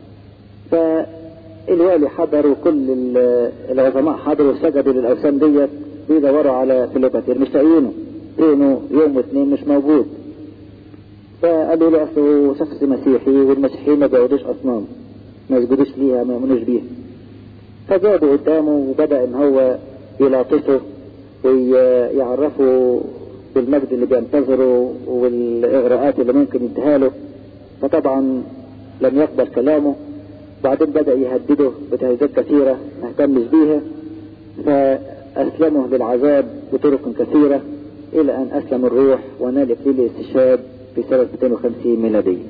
فالوالي حضر وكل العظماء حضروا وسجدوا للأوثان ديت بيدوروا على فيليباتير مش لاقيينه فينه يوم واثنين مش موجود فقالوا له اصله شخص مسيحي والمسيحيين ما بيعبدوش اصنام ما يسجدوش ليها ما يؤمنوش بيها فجابوا قدامه وبدا ان هو يلاطفه ويعرفه بالمجد اللي بينتظره والاغراءات اللي ممكن يديها له فطبعا لم يقبل كلامه بعدين بدا يهدده بتهديدات كثيره ما اهتمش بيها فاسلمه للعذاب بطرق كثيره الى ان اسلم الروح ونال اكليل الاستشهاد في سنة 250 ميلادية.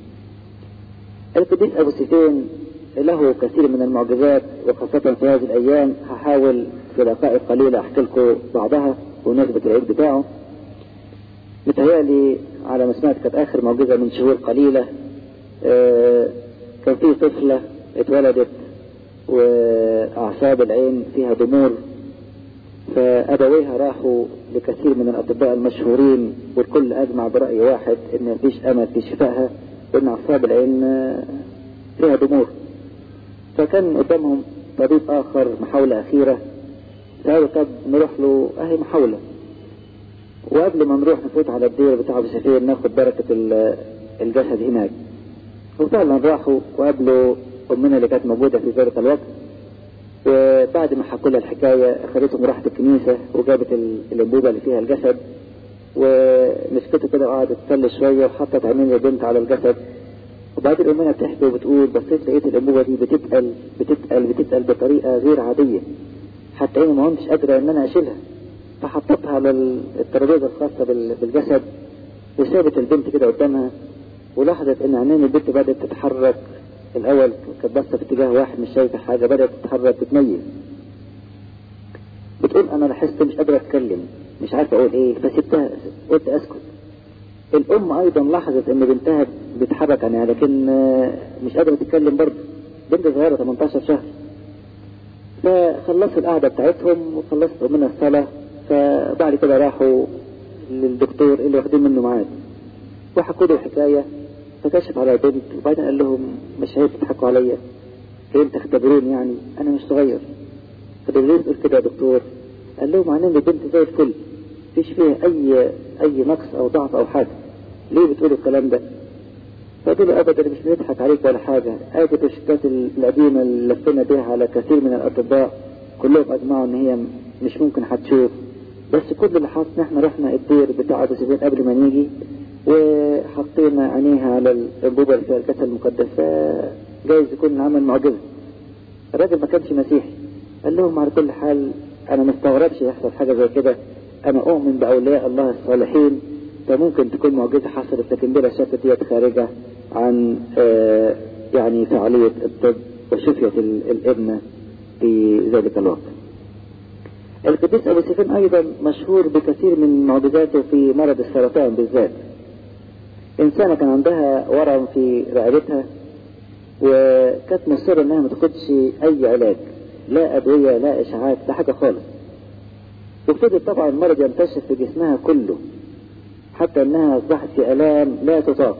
القديس أبو سيفين له كثير من المعجزات وخاصة في هذه الأيام هحاول في دقائق قليلة أحكي لكم بعضها بمناسبة العيد بتاعه. متهيألي على ما سمعت كانت آخر معجزة من شهور قليلة آه كان في طفلة اتولدت وأعصاب العين فيها ضمور فأبويها راحوا لكثير من الأطباء المشهورين والكل أجمع برأي واحد إن مفيش أمل في شفائها وإن أعصاب العين فيها ضمور فكان قدامهم طبيب آخر محاولة أخيرة فقالوا طب نروح له أهي محاولة وقبل ما نروح نفوت على الدير بتاع أبو سفير ناخد بركة الجسد هناك وفعلا راحوا وقابلوا أمنا اللي كانت موجودة في ذلك الوقت وبعد ما حكوا لها الحكايه اخذتهم راحت الكنيسه وجابت الانبوبه اللي فيها الجسد ومسكته كده وقعدت تسلي شويه وحطت عينين البنت على الجسد وبعدين الامنا بتحكي وبتقول بصيت لقيت الانبوبه دي بتتقل بتتقل بتتقل بطريقه غير عاديه حتى انا ما كنتش قادره ان انا اشيلها فحطيتها على الترابيزه الخاصه بالجسد وسابت البنت كده قدامها ولاحظت ان عينين البنت بدات تتحرك الاول كانت باصه في اتجاه واحد مش شايفه حاجه بدات تتحرك تتميز بتقول انا لاحظت مش قادره اتكلم مش عارفه اقول ايه فسبتها قلت اسكت الام ايضا لاحظت ان بنتها بتتحرك عنها لكن مش قادره تتكلم برضه بنت صغيره 18 شهر فخلصوا القعده بتاعتهم وخلصت منها الصلاه فبعد كده راحوا للدكتور اللي واخدين منه ميعاد وحكوا له الحكايه فكشف على بنت وبعدين قال لهم مش عيب تضحكوا عليا جايين تختبروني يعني انا مش صغير فده ليه تقول كده يا دكتور قال لهم معناه ان البنت زي الفل مفيش فيها اي اي نقص او ضعف او حاجه ليه بتقولوا الكلام ده فقالوا له ابدا مش بنضحك عليك ولا حاجه ادي الشتات القديمه اللي لفينا بيها على كثير من الاطباء كلهم اجمعوا ان هي مش ممكن هتشوف بس كل اللي حصل ان احنا رحنا الدير بتاع ابو سفيان قبل ما نيجي وحطينا عينيها على الانبوبه اللي فيها الكاسه المقدسه جايز يكون عمل معجزه الراجل ما كانش مسيحي قال لهم على كل حال انا ما استغربش يحصل حاجه زي كده انا اؤمن باولياء الله الصالحين فممكن تكون معجزه حصلت لكن بلا شك ديت خارجه عن آه يعني فعاليه الطب وشفيه الابنه في ذلك الوقت. القديس ابو سفيان ايضا مشهور بكثير من معجزاته في مرض السرطان بالذات. انسانه كان عندها ورم في رقبتها وكانت مصره انها ما تاخدش اي علاج لا ادويه لا اشعاعات لا حاجه خالص. وفضل طبعا المرض ينتشر في جسمها كله حتى انها اصبحت في الام لا تطاق.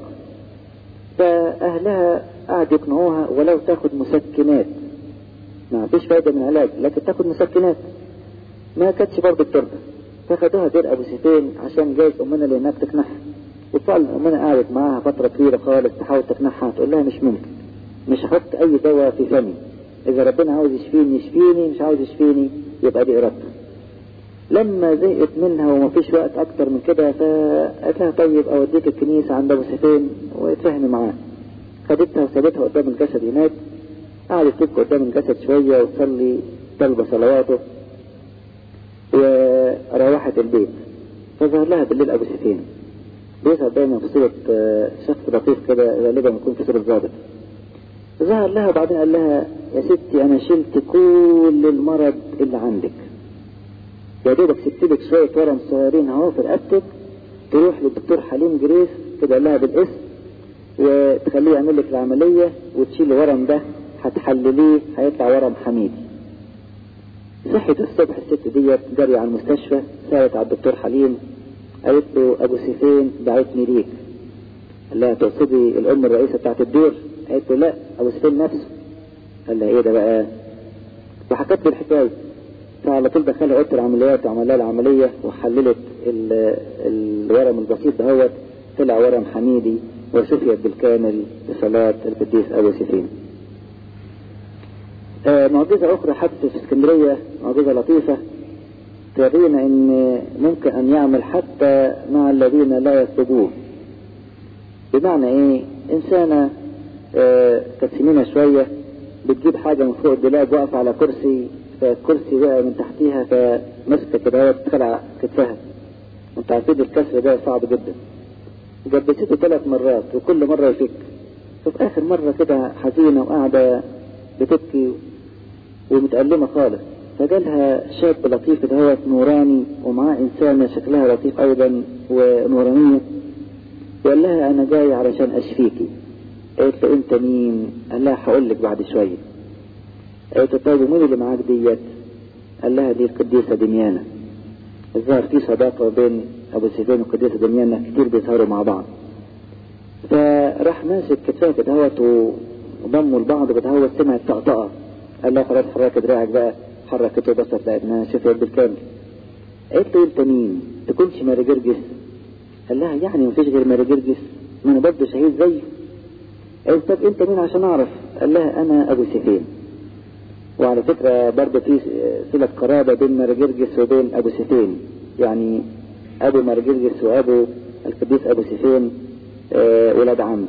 فاهلها قعدوا يقنعوها ولو تاخد مسكنات ما فيش فايدة من العلاج لكن تاخد مسكنات ما كانتش برضه بترضى فخدوها دير ابو سيفين عشان جايز امنا اللي هناك تقنعها وفعلا امنا قعدت معاها فترة طويلة خالص تحاول تقنعها تقول لها مش ممكن مش هحط اي دواء في فمي اذا ربنا عاوز يشفيني يشفيني مش عاوز يشفيني يبقى دي ارادته لما زهقت منها وما فيش وقت اكتر من كده فقالت لها طيب اوديك الكنيسة عند ابو سيفين واتفاهمي معاه خدتها وسابتها قدام الجسد هناك قعدت تبكي قدام الجسد شوية وتصلي طلب صلواته وروحت البيت فظهر لها بالليل أبو سفين بيظهر دايما في صورة شخص لطيف كده غالبا يكون في صورة ظابط ظهر لها وبعدين قال لها يا ستي أنا شلت كل المرض اللي عندك يا دوبك سبت لك شوية ورم صغيرين اهو في رقبتك تروح للدكتور حليم جريس كده قال لها بالاسم وتخليه يعمل لك العملية وتشيل الورم ده هتحلليه هيطلع ورم حميدي صحت الصبح الست ديت جري على المستشفى سألت على الدكتور حليم قالت له ابو سيفين بعتني ليك قال لها تقصدي الام الرئيسه بتاعت الدير قالت له لا ابو سيفين نفسه قال لها ايه ده بقى وحكت له الحكايه فعلى طول دخلها اوضه العمليات وعمل لها العمليه وحللت الورم البسيط دهوت طلع ورم حميدي وشفيت بالكامل بصلاه القديس ابو سيفين آه معجزة أخرى حدثت في اسكندرية معجزة لطيفة تورينا أن ممكن أن يعمل حتى مع الذين لا يطلبوه بمعنى إيه؟ إنسانة آه كانت سنينة شوية بتجيب حاجة من فوق الدولاب واقفة على كرسي فالكرسي وقع من تحتيها فمسكة كده تخلع كتفها وانت عارفين الكسر ده صعب جدا جبسته ثلاث مرات وكل مرة يفك ففي آخر مرة كده حزينة وقاعدة بتبكي ومتألمة خالص فجالها شاب لطيف دهوت نوراني ومعاه إنسانة شكلها لطيف أيضا ونورانية وقال لها أنا جاي علشان أشفيكي قالت له أنت مين؟ قال لها هقول لك بعد شوية قالت له طيب ومين اللي معاك ديت؟ قال لها دي القديسة دميانة الظاهر في صداقة بين أبو سفيان والقديسة دميانة كتير بيسهروا مع بعض فراح ماسك كتفها كدهوت وضموا لبعض كدهوت سمعت طقطقة قال لها خلاص حرك دراعك بقى حركته بس بتاعتنا شفيت بالكامل قالت له انت مين؟ تكونش ماري جرجس قال لها يعني مفيش غير ماري جرجس ما انا برضه شهيد زيه قالت طب انت مين عشان اعرف؟ قال لها انا ابو سفين وعلى فكرة برضه في صلة قرابة بين ماري جرجس وبين ابو سفين يعني ابو ماري جرجس وابو القديس ابو سفين آه ولاد عم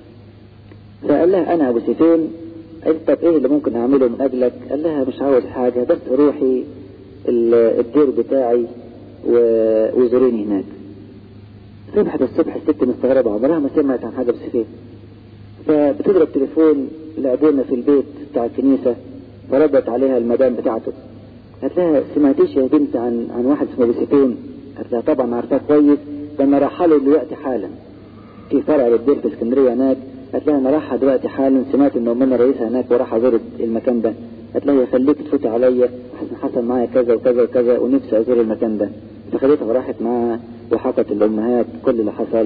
فقال لها انا ابو سفين قالت طب ايه اللي ممكن اعمله من اجلك قال لها مش عاوز حاجة بس روحي الدير بتاعي وزوريني هناك صبحت الصبح الست مستغربة عمرها ما سمعت عن حاجة بسفين فبتضرب تليفون لأبونا في البيت بتاع الكنيسة فردت عليها المدام بتاعته قالت لها سمعتيش يا بنت عن عن واحد اسمه بسفين قالت لها طبعا عارفاه كويس ده انا رايحه دلوقتي حالا في فرع للدير في اسكندريه هناك قالت لها انا رايحه دلوقتي حالا سمعت ان امنا رئيسها هناك وراح ازور المكان ده قالت لها خليك تفوتي عليا حصل معايا كذا وكذا وكذا ونفسي ازور المكان ده فخدتها وراحت معاها وحكت الامهات كل اللي حصل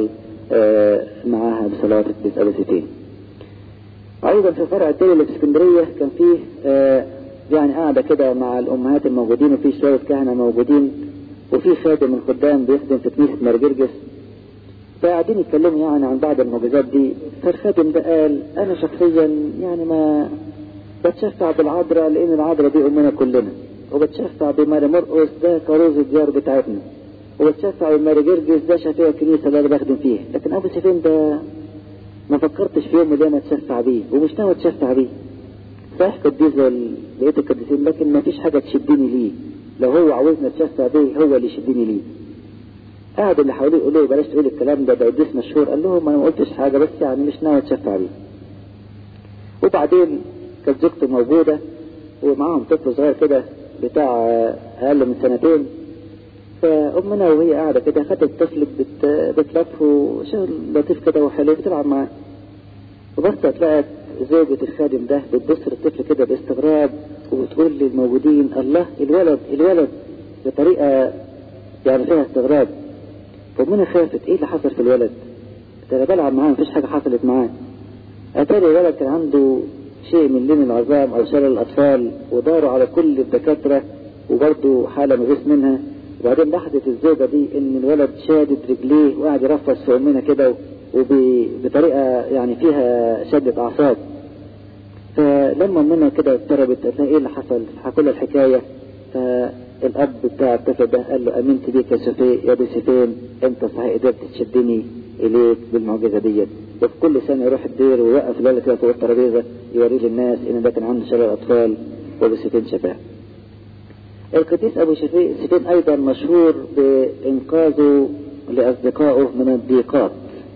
آه معاها بصلاة أبو سيفين أيضا في فرع الدولة اللي في اسكندرية كان فيه آه يعني قاعدة كده مع الأمهات الموجودين وفي شوية كهنة موجودين وفي خادم من الخدام بيخدم في كنيسة مرجرجس فقاعدين يتكلموا يعني عن بعض المعجزات دي فالخادم ده قال أنا شخصيا يعني ما بتشفع بالعذراء لأن العذراء دي أمنا كلنا وبتشفع بماري مرقس ده كروز الديار بتاعتنا وبتشفع بماري جرجس ده شفيع الكنيسة اللي أنا بخدم فيها لكن أبو سيفين ده ما فكرتش في يوم من الأيام أتشفع بيه ومش ناوي أتشفع بيه صحيح قديس بقية القديسين لكن ما فيش حاجة تشدني ليه لو هو عاوزنا اتشفع بيه هو اللي يشدني ليه قاعد اللي حواليه يقولوا بلاش تقول الكلام ده ده قديس مشهور قال لهم انا ما قلتش حاجه بس يعني مش ناوي اتشفع بيه وبعدين كانت زوجته موجوده ومعاهم طفل صغير كده بتاع اقل من سنتين فامنا وهي قاعده كده خدت الطفل بت... بتلفه شغل لطيف كده وحلو بتلعب معاه وبصت لقت زوجة الخادم ده بتبص للطفل كده باستغراب وبتقول للموجودين الله الولد الولد بطريقة يعني فيها استغراب فأمنا خافت ايه اللي حصل في الولد ده انا بلعب معاه مفيش حاجة حصلت معاه اتاري الولد كان عنده شيء من لين العظام او شلل الاطفال وداروا على كل الدكاترة وبرضه حالة مغيث منها وبعدين لاحظت الزوجة دي ان الولد شادد رجليه وقاعد يرفس في امنا كده وبطريقة يعني فيها شدة اعصاب فلما امنا كده اضطربت قالت ايه اللي حصل حكوا لها الحكاية فالاب بتاع الطفل ده قال له امنت بيك يا سفي يا ابو سفين انت صحيح قدرت تشدني اليك بالمعجزة ديت وفي كل سنة يروح الدير ويوقف الولد كده فوق الترابيزة يوريه للناس ان ده كان عنده شلل اطفال وابو سفين شفاه القديس ابو سفين ايضا مشهور بانقاذه لاصدقائه من الضيقات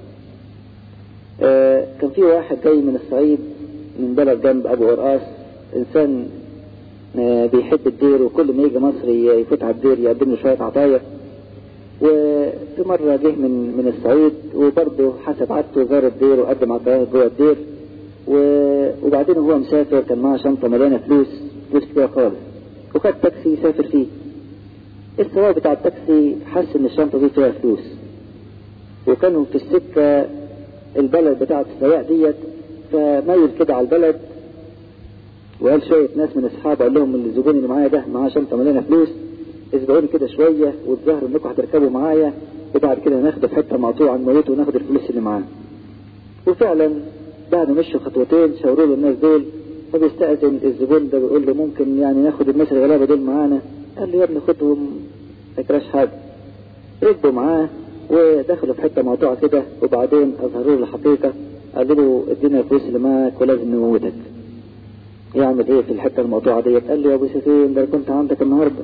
آه كان في واحد جاي من الصعيد من بلد جنب ابو قرقاس انسان آه بيحب الدير وكل ما يجي مصر يفوت على الدير يقدم له شويه عطايا وفي مرة جه من من الصعيد وبرضه حسب عادته زار الدير وقدم عطايا جوه الدير وبعدين وهو مسافر كان معاه شنطة مليانة فلوس فلوس كتير خالص وخد تاكسي يسافر فيه السواق بتاع التاكسي حس ان الشنطة دي فيها فلوس وكانوا في السكة البلد بتاعة السواق ديت فميل كده على البلد وقال شوية ناس من اصحابه قال لهم الزبون اللي معايا ده معاه شنطة مليانة فلوس اسبقوني كده شوية وتظهروا انكم هتركبوا معايا وبعد كده ناخده في حتة مقطوعة نموته وناخد الفلوس اللي معاه وفعلا بعد مشوا خطوتين شاوروا له الناس دول فبيستأذن الزبون ده بيقول له ممكن يعني ناخد الناس الغلابة دول معانا قال له يا ابني خدهم ما يكراش حاجة ركبوا معاه ودخلوا في حتة مقطوعة كده وبعدين أظهروا له الحقيقة قالوا له ادينا الفلوس اللي معاك ولازم نموتك يعمل ايه في الحتة المقطوعة ديت قال له يا ابو سفين ده كنت عندك النهاردة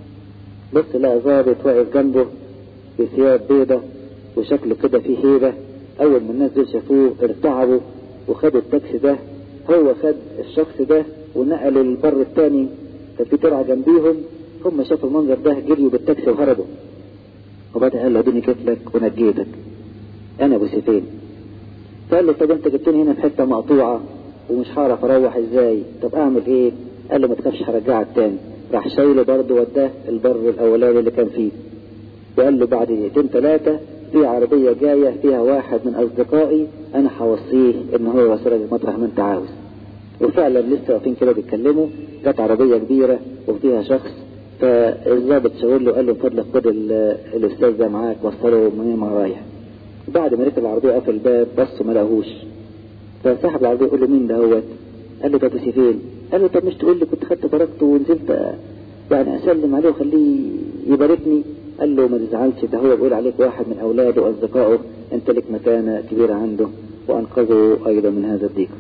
بص لقى ظابط واقف جنبه بثياب بيضة وشكله كده فيه هيبة أول ما الناس دول شافوه ارتعبوا وخدوا التاكسي ده هو خد الشخص ده ونقله للبر الثاني كان في ترعة جنبيهم هم شافوا المنظر ده جريوا بالتاكسي وهربوا وبعدين قال له اديني جيت لك ونجيتك انا ابو سيفين فقال له طب انت جبتني هنا في حته مقطوعه ومش هعرف اروح ازاي طب اعمل ايه قال له ما تخافش هرجعك تاني راح شايله برضه وداه البر الاولاني اللي كان فيه وقال له بعد دقيقتين ثلاثه في عربية جاية فيها واحد من أصدقائي أنا هوصيه إن هو يوصلك مطرح ما أنت عاوز وفعلا لسه واقفين كده بيتكلموا جت عربية كبيرة وفيها شخص فالظابط شاور له قال له فضلك خد الأستاذ ده معاك وصله من ما رايح بعد ما ركب العربية قفل الباب بص ما لقاهوش فصاحب العربية يقول له مين ده هو قال له ده فين قال له طب مش تقول لي كنت خدت بركته ونزلت يعني أسلم عليه وخليه يباركني قال له ما تزعلش ده هو بيقول عليك واحد من اولاده واصدقائه انت لك مكانه كبيره عنده وانقذه ايضا من هذا الضيق.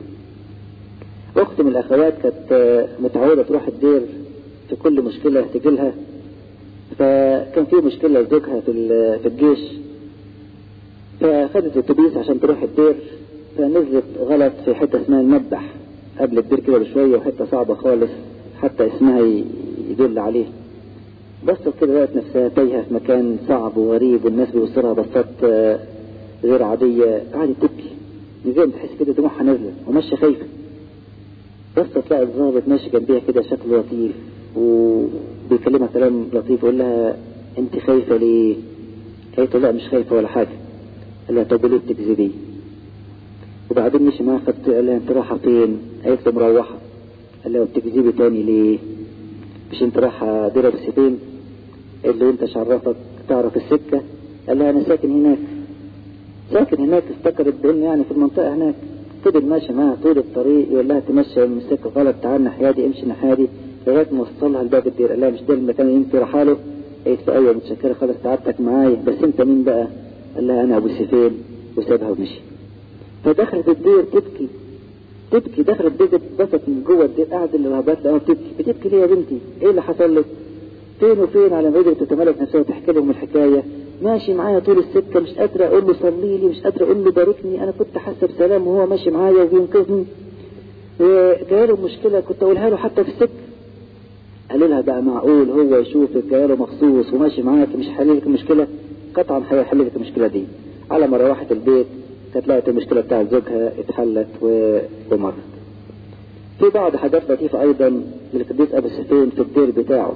اخت من الاخوات كانت متعوده تروح الدير في كل مشكله تجيلها فكان في مشكله لزوجها في في الجيش فخدت اتوبيس عشان تروح الدير فنزلت غلط في حته اسمها المذبح قبل الدير كده بشويه وحته صعبه خالص حتى اسمها يدل عليه بصت كده لقت نفسها تايهة في مكان صعب وغريب والناس بيوصلها بصات غير عادية قعدت تبكي زي ما تحس كده دموعها نازلة وماشية خايفة بصت لقى الظابط ماشي جنبيها كده شكله لطيف وبيكلمها كلام لطيف يقول لها انت خايفة ليه؟ قالت له لا مش خايفة ولا حاجة قال لها طب ليه بتكذبي وبعدين مشي معاها خدت قال لها انت رايحه فين قالت له مروحه قال لها بتكذبي تاني ليه مش انت رايحه دير ابو سيفين قال له انت شرفك تعرف السكه قال لها انا ساكن هناك ساكن هناك افتكرت بانه يعني في المنطقه هناك فضل ماشي معاها طول الطريق يقول لها تمشي من السكه غلط تعال الناحيه دي امشي الناحيه دي لغايه ما وصلها لباب الدير قال لها مش ده المكان اللي يمشي رحاله قالت له ايوه متشكره خلاص تعبتك معايا بس انت مين بقى؟ قال لها انا ابو سيفين وسابها ومشي فدخلت الدير تبكي تبكي دخلت البيت اتبسط من جوه الدير قاعد الرهبات لقاها بتبكي بتبكي ليه يا بنتي؟ ايه اللي حصل لك؟ فين وفين على ما قدرت تتملك نفسها وتحكي لهم الحكايه ماشي معايا طول السكه مش قادره اقول له صلي لي مش قادره اقول له باركني انا كنت حاسه بسلام وهو ماشي معايا وبينقذني وجاله مشكله كنت اقولها له حتى في السكه قالوا لها بقى معقول هو يشوفك جاله مخصوص وماشي معاك مش حل لك المشكله قطعا هيحل لك المشكله دي على ما روحت البيت كانت لقت المشكله بتاعت زوجها اتحلت و... ومرت في بعض حاجات لطيفه ايضا للقديس ابو سفين في الدير بتاعه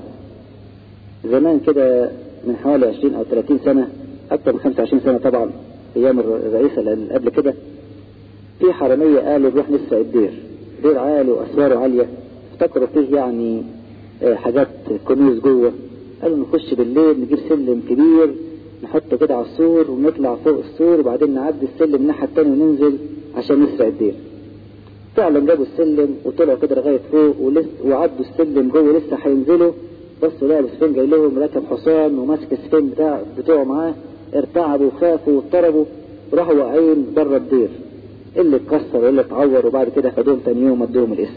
زمان كده من حوالي 20 او 30 سنه اكثر من 25 سنه طبعا ايام الرئيسه اللي قبل كده في حراميه قالوا نروح نسرق الدير دير عالي واسواره عاليه افتكروا فيه يعني حاجات كنوز جوه قالوا نخش بالليل نجيب سلم كبير نحطه كده على السور ونطلع فوق السور وبعدين نعدي السلم الناحيه التانية وننزل عشان نسرق الدير فعلا جابوا السلم وطلعوا كده لغايه فوق ولسه وعدوا السلم جوه لسه هينزلوا بصوا لقوا السفين جاي لهم راكب حصان وماسك السفين بتاع بتوعه معاه ارتعبوا وخافوا واضطربوا راحوا واقعين بره الدير اللي اتكسر واللي اتعور وبعد كده خدوهم تاني يوم ودوهم الاسم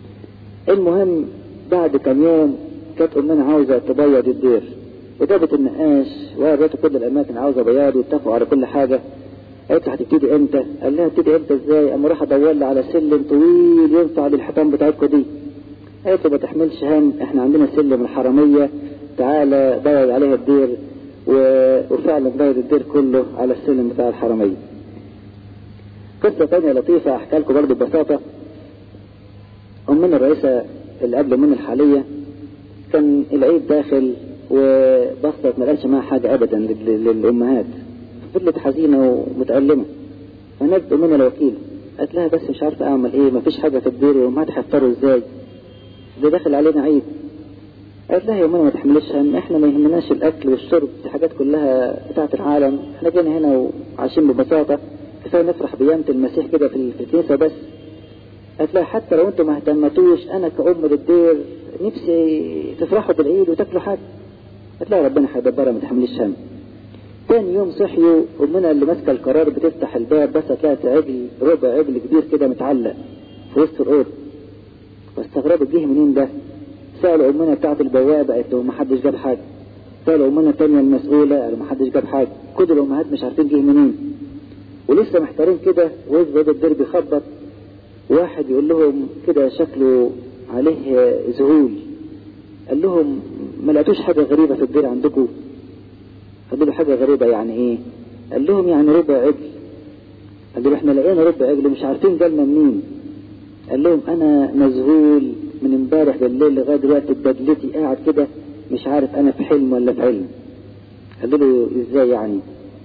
المهم بعد كام يوم كانت امنا عاوزه تبيض الدير وجابت النقاش ووريته كل الاماكن عاوزه بياض واتفقوا على كل حاجه قالت له هتبتدي امتى؟ قال لها هتبتدي امتى ازاي؟ اما راح ادور لي على سلم طويل ينفع للحيطان بتاعتكم دي. قالت له ما تحملش هم احنا عندنا سلم الحرميه تعالى بيض عليها الدير و... وفعلا بيض الدير كله على السلم بتاع الحرميه. قصه ثانيه لطيفه احكي لكم برضه ببساطه. امنا الرئيسه اللي قبل من الحاليه كان العيد داخل وبصت ما لقاش معاها حاجه ابدا للامهات فضلت حزينه ومتالمه فنادت امنا الوكيل قالت لها بس مش عارفه اعمل ايه ما فيش حاجه في الدير والامهات هيفطروا ازاي ده داخل علينا عيد قالت لها يا امنا ما تحملش هم احنا ما يهمناش الاكل والشرب دي حاجات كلها بتاعه العالم احنا جينا هنا وعايشين ببساطه كفايه نفرح بقيامه المسيح كده في الكنيسه بس قالت لها حتى لو انتم ما اهتمتوش انا كأم للدير نفسي تفرحوا بالعيد وتاكلوا حاجه قالت لها ربنا هيدبرها ما تحمليش هم تاني يوم صحيوا امنا اللي ماسكه القرار بتفتح الباب بس لقت عجل ربع عجل كبير كده متعلق في وسط الاوضه واستغربت جه منين ده سالوا امنا بتاعت البوابه قالت لهم ما حدش جاب حاجه سالوا امنا التانيه المسؤوله قالوا ما حدش جاب حاجه كل الامهات مش عارفين جه منين ولسه محتارين كده وإذ باب الدير بيخبط واحد يقول لهم كده شكله عليه ذهول قال لهم ما لقيتوش حاجة غريبة في الدير عندكم قالوا له حاجة غريبة يعني ايه قال لهم يعني ربع عجل قال له احنا لقينا ربع عجل مش عارفين جالنا منين قال لهم انا مذهول من امبارح بالليل لغاية دلوقتي بدلتي قاعد كده مش عارف انا في حلم ولا في علم قال له ازاي يعني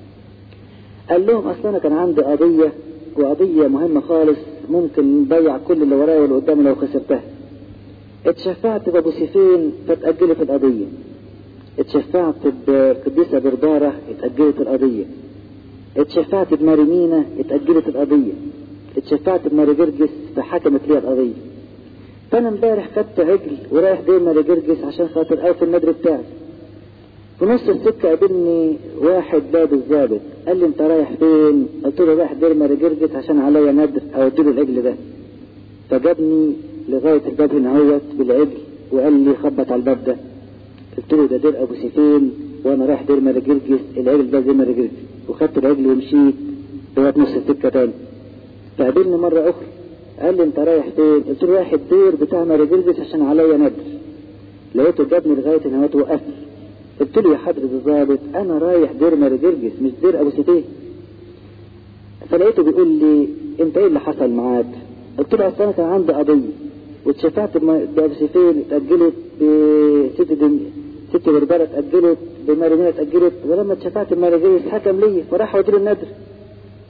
قال لهم اصل انا كان عندي قضية وقضية مهمة خالص ممكن نضيع كل اللي ورايا واللي قدامي لو خسرتها اتشفعت بابو سيفين فاتأجلت القضية اتشفعت بقديسة بربارة اتأجلت القضية اتشفعت بماري مينا اتأجلت القضية اتشفعت بماري جرجس فحكمت لي القضية فأنا امبارح خدت عجل ورايح دير ماري جرجس عشان خاطر أوفي النادر بتاعي في نص السكة قابلني واحد لابس ظابط قال لي انت رايح فين؟ قلت له رايح دير ماري جرجس عشان عليا ندر اودي له العجل ده فجابني لغاية الباب هنا اهوت بالعجل وقال لي خبط على الباب ده قلت له ده دير ابو سيفين وانا رايح دير ماري جرجس العجل ده زي ماري جرجس وخدت العجل ومشيت لغاية نص السكة تاني فقابلني مرة اخرى قال لي انت رايح فين؟ قلت له رايح الدير بتاع ماري جرجس عشان عليا ندر لقيته جابني لغاية هنا اهوت وقفني قلت له يا حضرة الضابط أنا رايح دير ماري جرجس مش دير أبو سيفين فلقيته بيقول لي أنت إيه اللي حصل معاك؟ قلت له أصل أنا كان عندي قضية واتشفعت بأبو سيفين اتأجلت بست دن... ست بربرة اتأجلت بماري مينا اتأجلت ولما اتشفعت بماري جرجس حكم لي فراح ودير الندر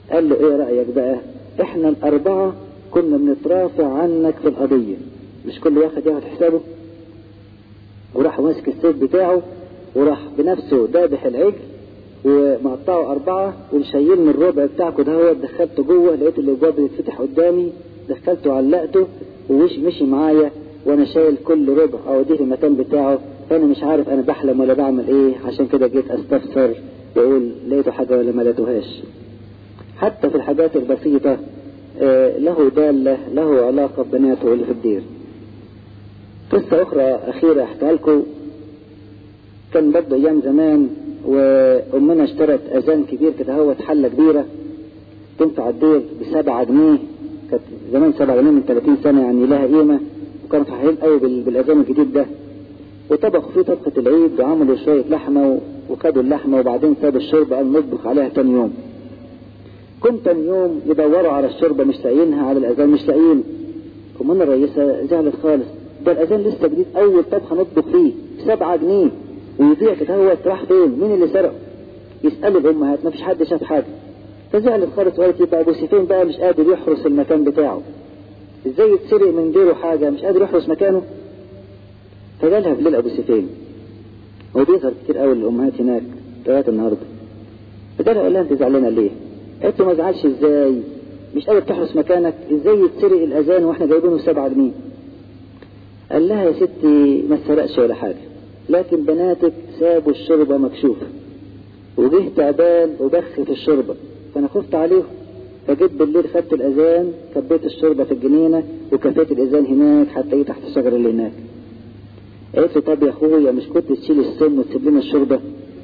قال له ايه رأيك بقى احنا الاربعة كنا بنترافع عنك في القضية مش كل واحد ياخد حسابه وراح ماسك السيف بتاعه وراح بنفسه ذابح العجل ومقطعه أربعة ومشيل من الربع بتاعكم ده هو دخلته جوه لقيت الابواب بتتفتح قدامي دخلته وعلقته ومشي مشي معايا وانا شايل كل ربع اوديه المكان بتاعه فانا مش عارف انا بحلم ولا بعمل ايه عشان كده جيت استفسر واقول لقيته حاجه ولا ما لقيتوهاش حتى في الحاجات البسيطه آه له داله له علاقه ببناته اللي في الدير قصه اخرى اخيره احكيها لكم كان برضه ايام زمان وامنا اشترت اذان كبير كده هو حله كبيره تنفع الدير بسبعة جنيه كانت زمان سبعة جنيه من 30 سنه يعني لها قيمه وكانوا فرحانين قوي بالاذان الجديد ده وطبخوا فيه طبخة العيد وعملوا شوية لحمة وخدوا اللحمة وبعدين سابوا الشوربة قال نطبخ عليها تاني يوم كنت تاني يوم يدوروا على الشوربة مش لاقيينها على الأذان مش لاقيين ومن الرئيسة زعلت خالص ده الأذان لسه جديد أول طبخة نطبخ فيه سبعة جنيه ويضيع كده هو راح فين مين اللي سرق يسألوا الأمهات ما فيش حد شاف حاجة فزعلت خالص وقالت يبقى أبو سيفين بقى مش قادر يحرس المكان بتاعه ازاي يتسرق من غيره حاجة مش قادر يحرس مكانه فجالها بالليل ابو سيفين هو بيظهر كتير قوي للامهات هناك لغايه النهارده فجالها قال لها انت زعلانه ليه؟ قالت له ما زعلش ازاي؟ مش قادر تحرس مكانك ازاي يتسرق الاذان واحنا جايبينه سبعة جنيه؟ قال لها يا ستي ما اتسرقش ولا حاجه لكن بناتك سابوا الشوربه مكشوفه وجه تعبان وبخ في الشوربه فانا خفت عليهم فجيت بالليل خدت الاذان كبيت الشوربه في الجنينه وكفيت الاذان هناك حتى ايه تحت الشجره اللي هناك قالت له طب يا اخويا مش كنت تشيل السم وتسيب لنا الشوربه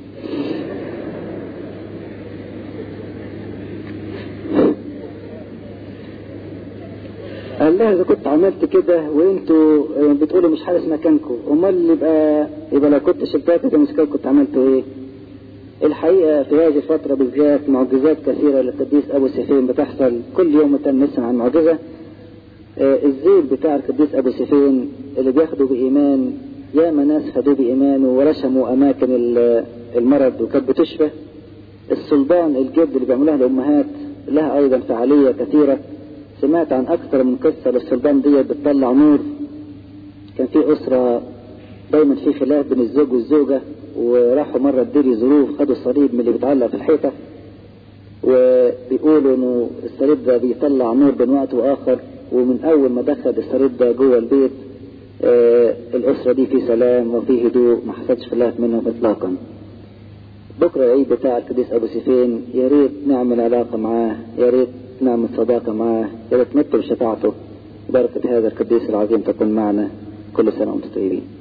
قال لها اذا كنت عملت كده وانتوا بتقولوا مش حارس مكانكم امال يبقى يبقى لو كنت شلتها كده مش كنت عملتوا ايه الحقيقة في هذه الفترة بالذات معجزات كثيرة للقديس أبو سيفين بتحصل كل يوم تم نسمع عن معجزة آه الزيل بتاع القديس أبو سيفين اللي بياخدوا بإيمان ياما ناس خدوه بإيمانه ورسموا أماكن المرض وكانت بتشفى الصلبان الجد اللي بيعملوها الأمهات لها أيضا فعالية كثيرة سمعت عن أكثر من قصة للصلبان دي بتطلع نور كان في أسرة دايما في خلاف بين الزوج والزوجة وراحوا مرة الدير يزوروه خدوا الصليب من اللي بيتعلق في الحيطة وبيقولوا انه الصليب ده بيطلع نور بين وقت واخر ومن اول ما دخل الصليب ده جوه البيت آه الاسرة دي في سلام وفي هدوء ما حصلش خلاف منهم اطلاقا بكرة العيد بتاع القديس ابو سيفين يا ريت نعمل علاقة معاه يا ريت نعمل صداقة معاه يا ريت نطلب شفاعته بركة هذا القديس العظيم تكون معنا كل سنة وانتم طيبين